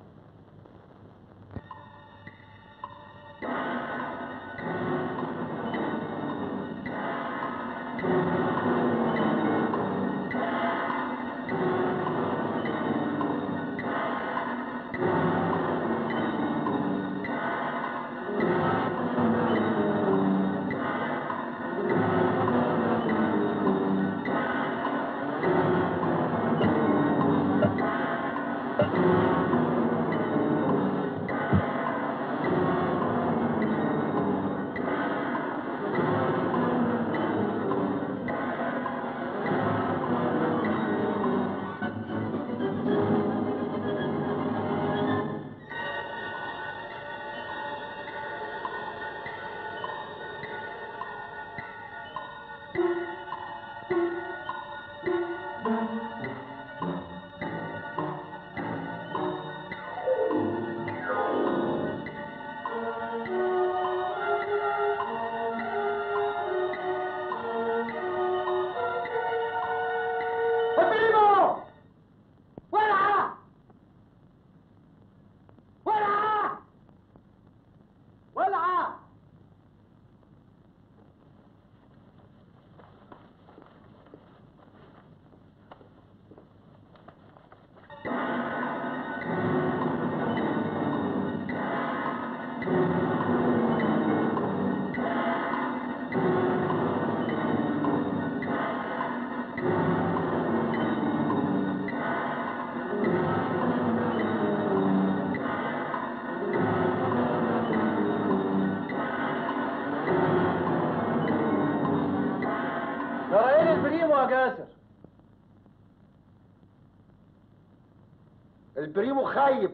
البريمو خايب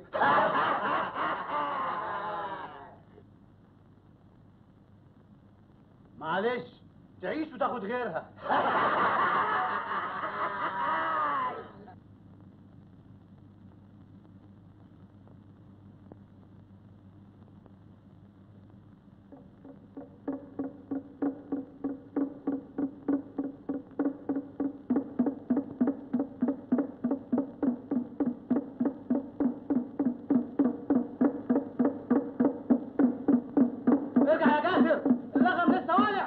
معلش تعيش وتاخد غيرها ارجع يا جاسر اللغم لسه والع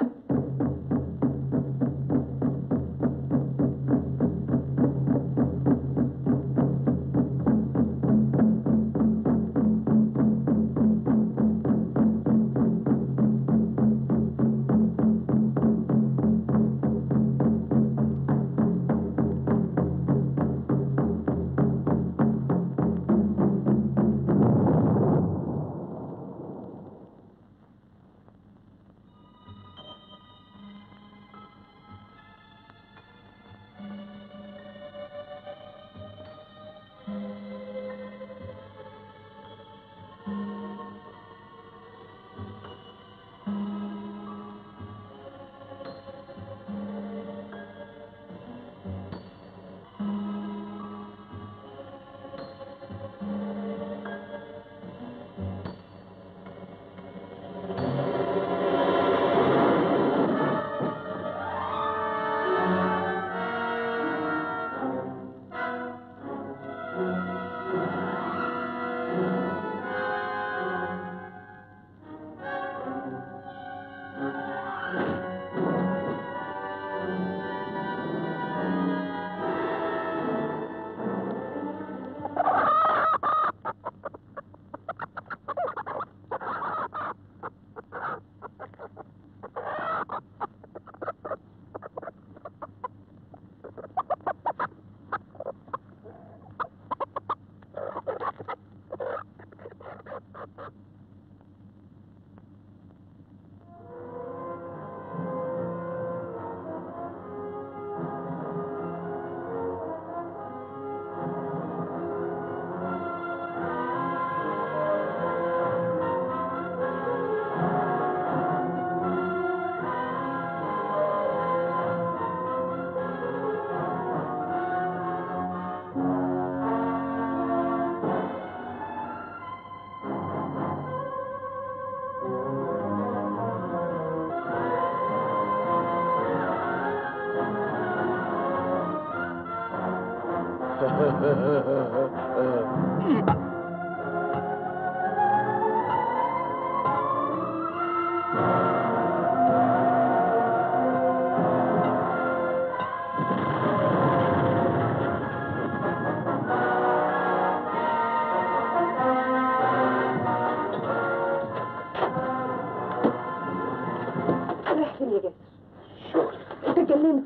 رايح فين يا جاسر شغل انت اتجننت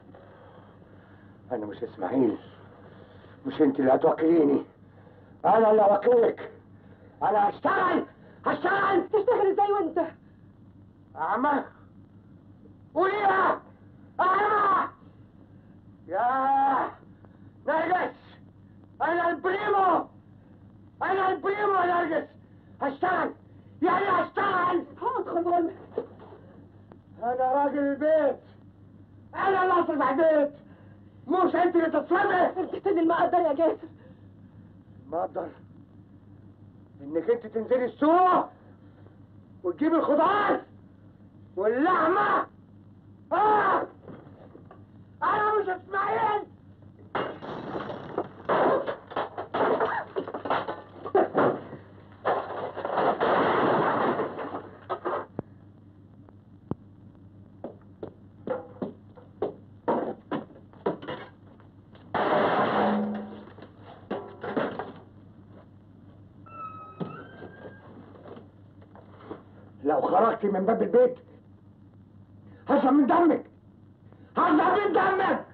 انا مش اسماعيل مش انت اللي هتوكليني انا اللي اوكلك انا هشتغل هشتغل تشتغل ازاي وانت اعمى قوليها اعمى يا نرجس انا البريمو انا البريمو يا نرجس هشتغل يعني هشتغل هدخل بقول انا راجل البيت انا اللي اصرف على البيت مش انت اللي تصرفي انت سن المقدر يا جاسر ما اقدر انك انت تنزلي السوق وتجيبي الخضار واللحمه اه انا مش اسماعيل لو خرجتي من باب البيت هشرب من دمك هشرب من دمك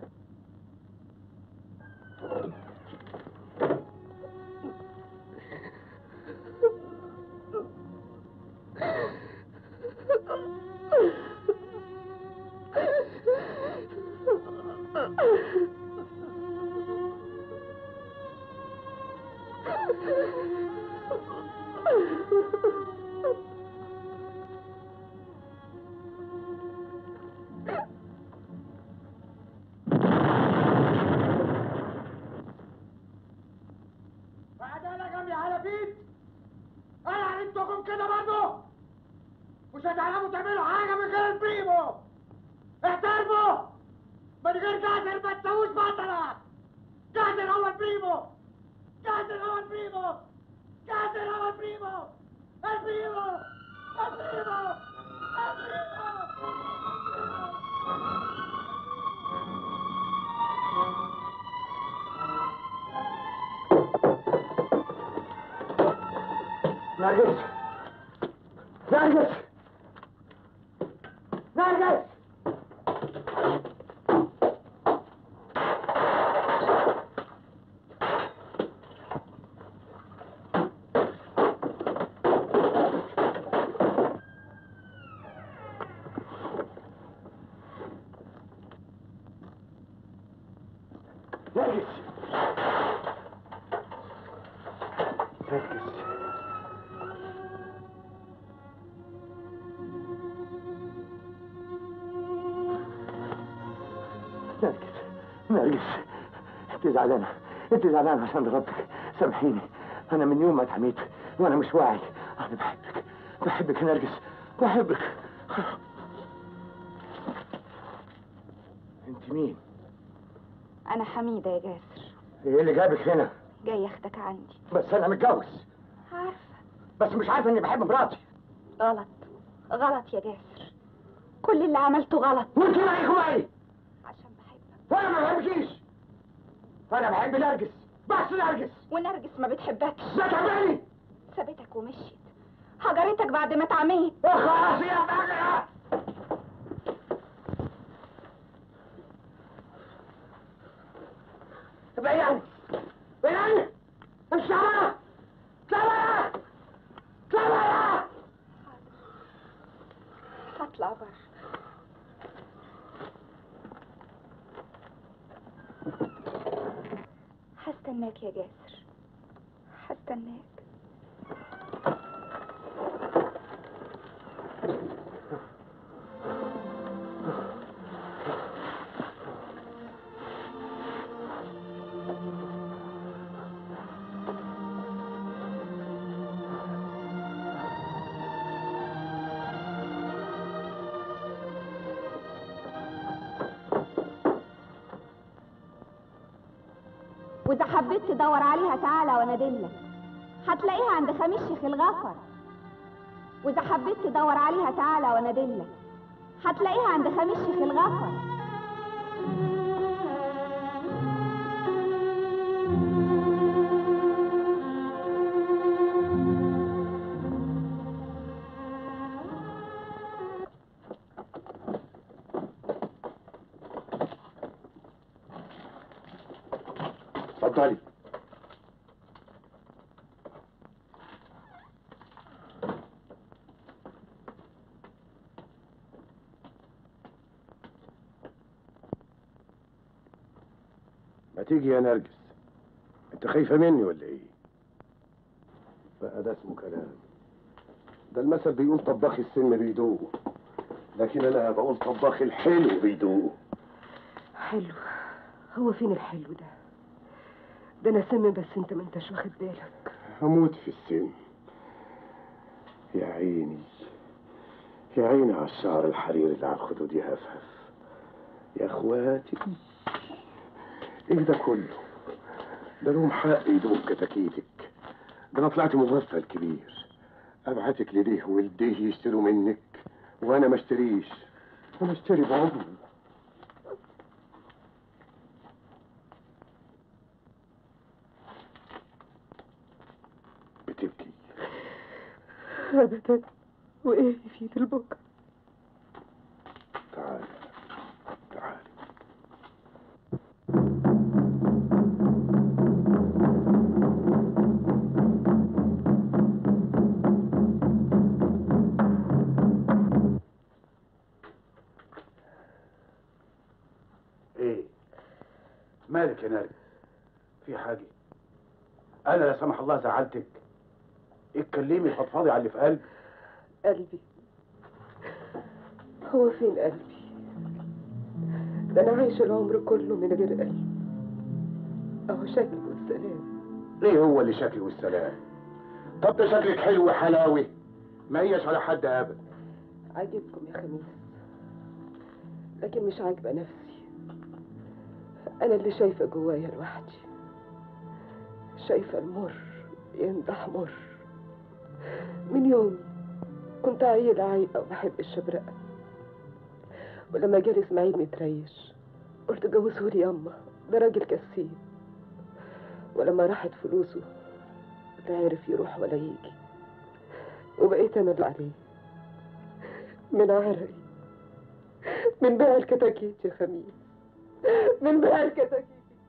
لكم كده برضه مش هتعرفوا تعملوا حاجه من غير البريمو احترموا من غير جاسر ما تسووش بطلة جاسر هو البريمو جاسر هو البريمو جاسر هو البريمو البريمو البريمو نرجس نرجس نرجس نرجس نرجس نرجس نرجس انت زعلانة انت زعلانة عشان ضربتك سامحيني انا من يوم ما اتحميت وانا مش واعي انا بحبك بحبك يا نرجس بحبك انت مين؟ انا حميدة يا جاسر ايه اللي جابك هنا؟ جاي اخدك عندي بس انا متجوز عارفة بس مش عارف اني بحب مراتي غلط غلط يا جاسر كل اللي عملته غلط وانت رايك معي عشان بحبك وانا ما بحبكيش انا بحب نرجس بس نرجس ونرجس ما بتحبكش بتحبني سابتك ومشيت هجرتك بعد ما اتعميت خلاص يا بقى بعيد بعيد الشعر طلع طلع هطلع بره هستناك يا جاسر هستناك واذا حبيت تدور عليها تعالى وانا ادلك هتلاقيها عند خميس شيخ الغفر واذا حبيت تدور عليها تعالى وانا ادلك هتلاقيها عند خميس شيخ الغفر اتفضلي ما تيجي يا نرجس انت خايفه مني ولا ايه بقى ده اسمه كلام ده المثل بيقول طباخ السم بيدوق لكن انا بقول طباخ الحلو بيدوق حلو هو فين الحلو ده ده انا سم بس انت ما انتش واخد بالك هموت في السن يا عيني يا عيني على الشعر الحرير اللي على الخدود يهفهف يا اخواتي ايه ده كله ده لهم حق يدوم كتاكيتك ده انا طلعت مغفل كبير ابعتك لديه ولديه يشتروا منك وانا ما اشتريش انا اشتري بعمري بتبكي ابدا وايه يفيد البكا تعالي تعالي ايه مالك يا نرجس في حاجه انا لا سمح الله زعلتك اتكلمي فضفضي على اللي في قلبك قلبي هو فين قلبي ده انا عايش العمر كله من غير قلب اهو شكل والسلام ايه هو اللي شكلي والسلام طب ده شكلك حلو وحلاوي ما هيش على حد ابدا عاجبكم يا خميس لكن مش عاجبة نفسي أنا اللي شايفة جوايا لوحدي شايفة المر ينضح مر من يوم كنت عيلة عايقة وبحب الشبرقة ولما جالي إسماعيل متريش قلت جوزهولي ياما ده راجل كسيب ولما راحت فلوسه لا عرف يروح ولا يجي وبقيت أنا اللي عليه من عرقي من بيع الكتاكيت يا خميس من بيع الكتاكيت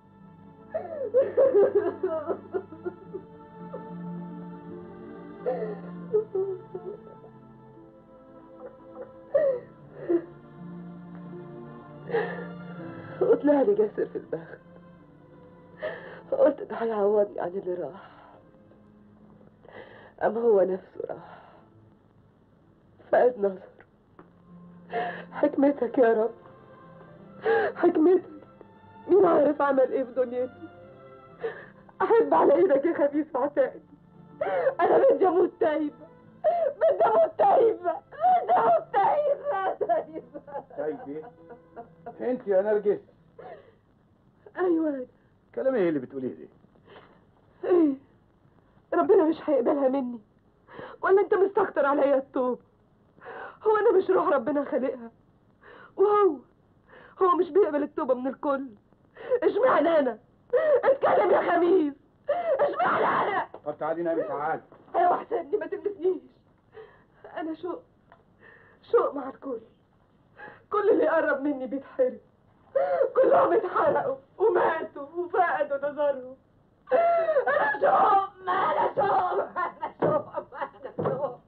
وطلع لي جسر في البخت قلت ده هيعوضني عن اللي راح أما هو نفسه راح فقد نظر حكمتك يا رب حكمتك مين عارف عمل ايه في دنيتي احب على ايدك يا خبيث عتائي انا بدي اموت تايبه بدي اموت تايبه بدي اموت تايبه تايبه طيب انت يا نرجس ايوه كلام ايه اللي بتقوليه ده ايه ربنا مش هيقبلها مني ولا انت مستكتر عليا التوب هو انا مش روح ربنا خالقها وهو هو مش بيقبل التوبه من الكل اشمعنى انا اتكلم يا خميس اشمعنى انا طب تعالي نامي تعالي ايوه حسني ما تلمسنيش انا شوق شوق مع الكل كل اللي قرب مني بيتحرق كلهم اتحرقوا وماتوا وفقدوا نظرهم انا شوق ما انا شوق ما انا شوق ما انا شوق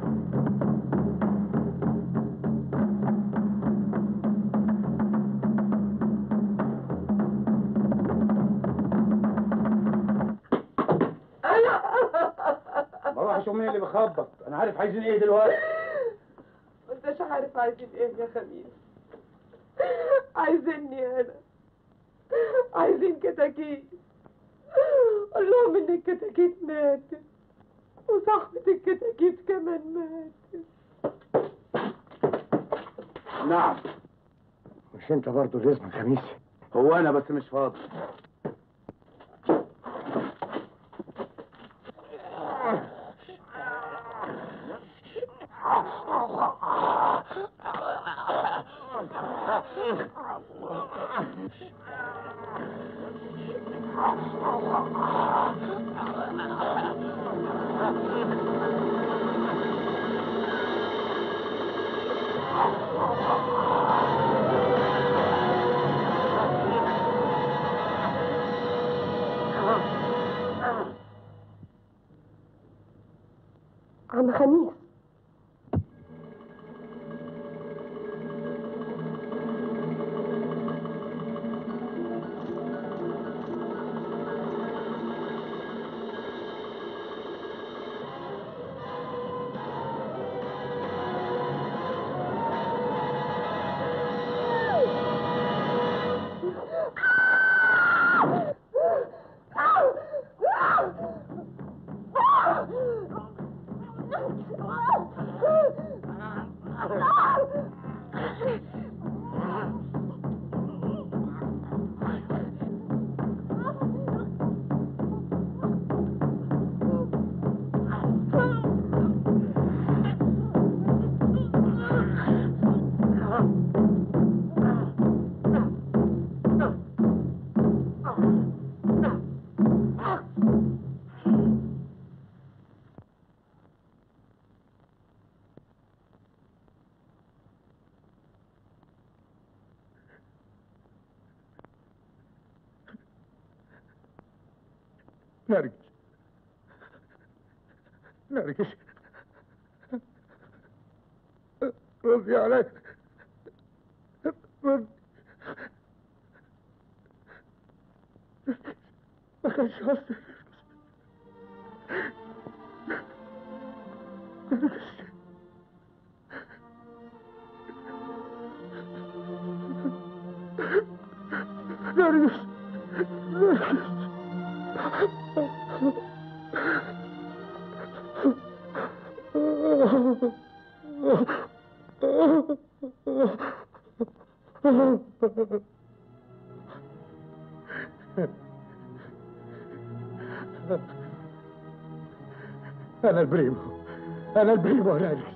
ما راحش امي اللي بخبط انا عارف عايزين ايه دلوقتي ما انتش عارف عايزين ايه يا خميس عايزيني انا عايزين كتاكيت قول لهم ان الكتاكيت ماتت وصاحبة الكتاكيت كمان ماتت نعم مش انت برضه اللي اسمك خميس هو انا بس مش فاضي عم خميس نرجس نرجس ردي علي رد ما كانش قصدي نرجس نرجس نرجس Oh انا البريمو انا البريمو يا نادي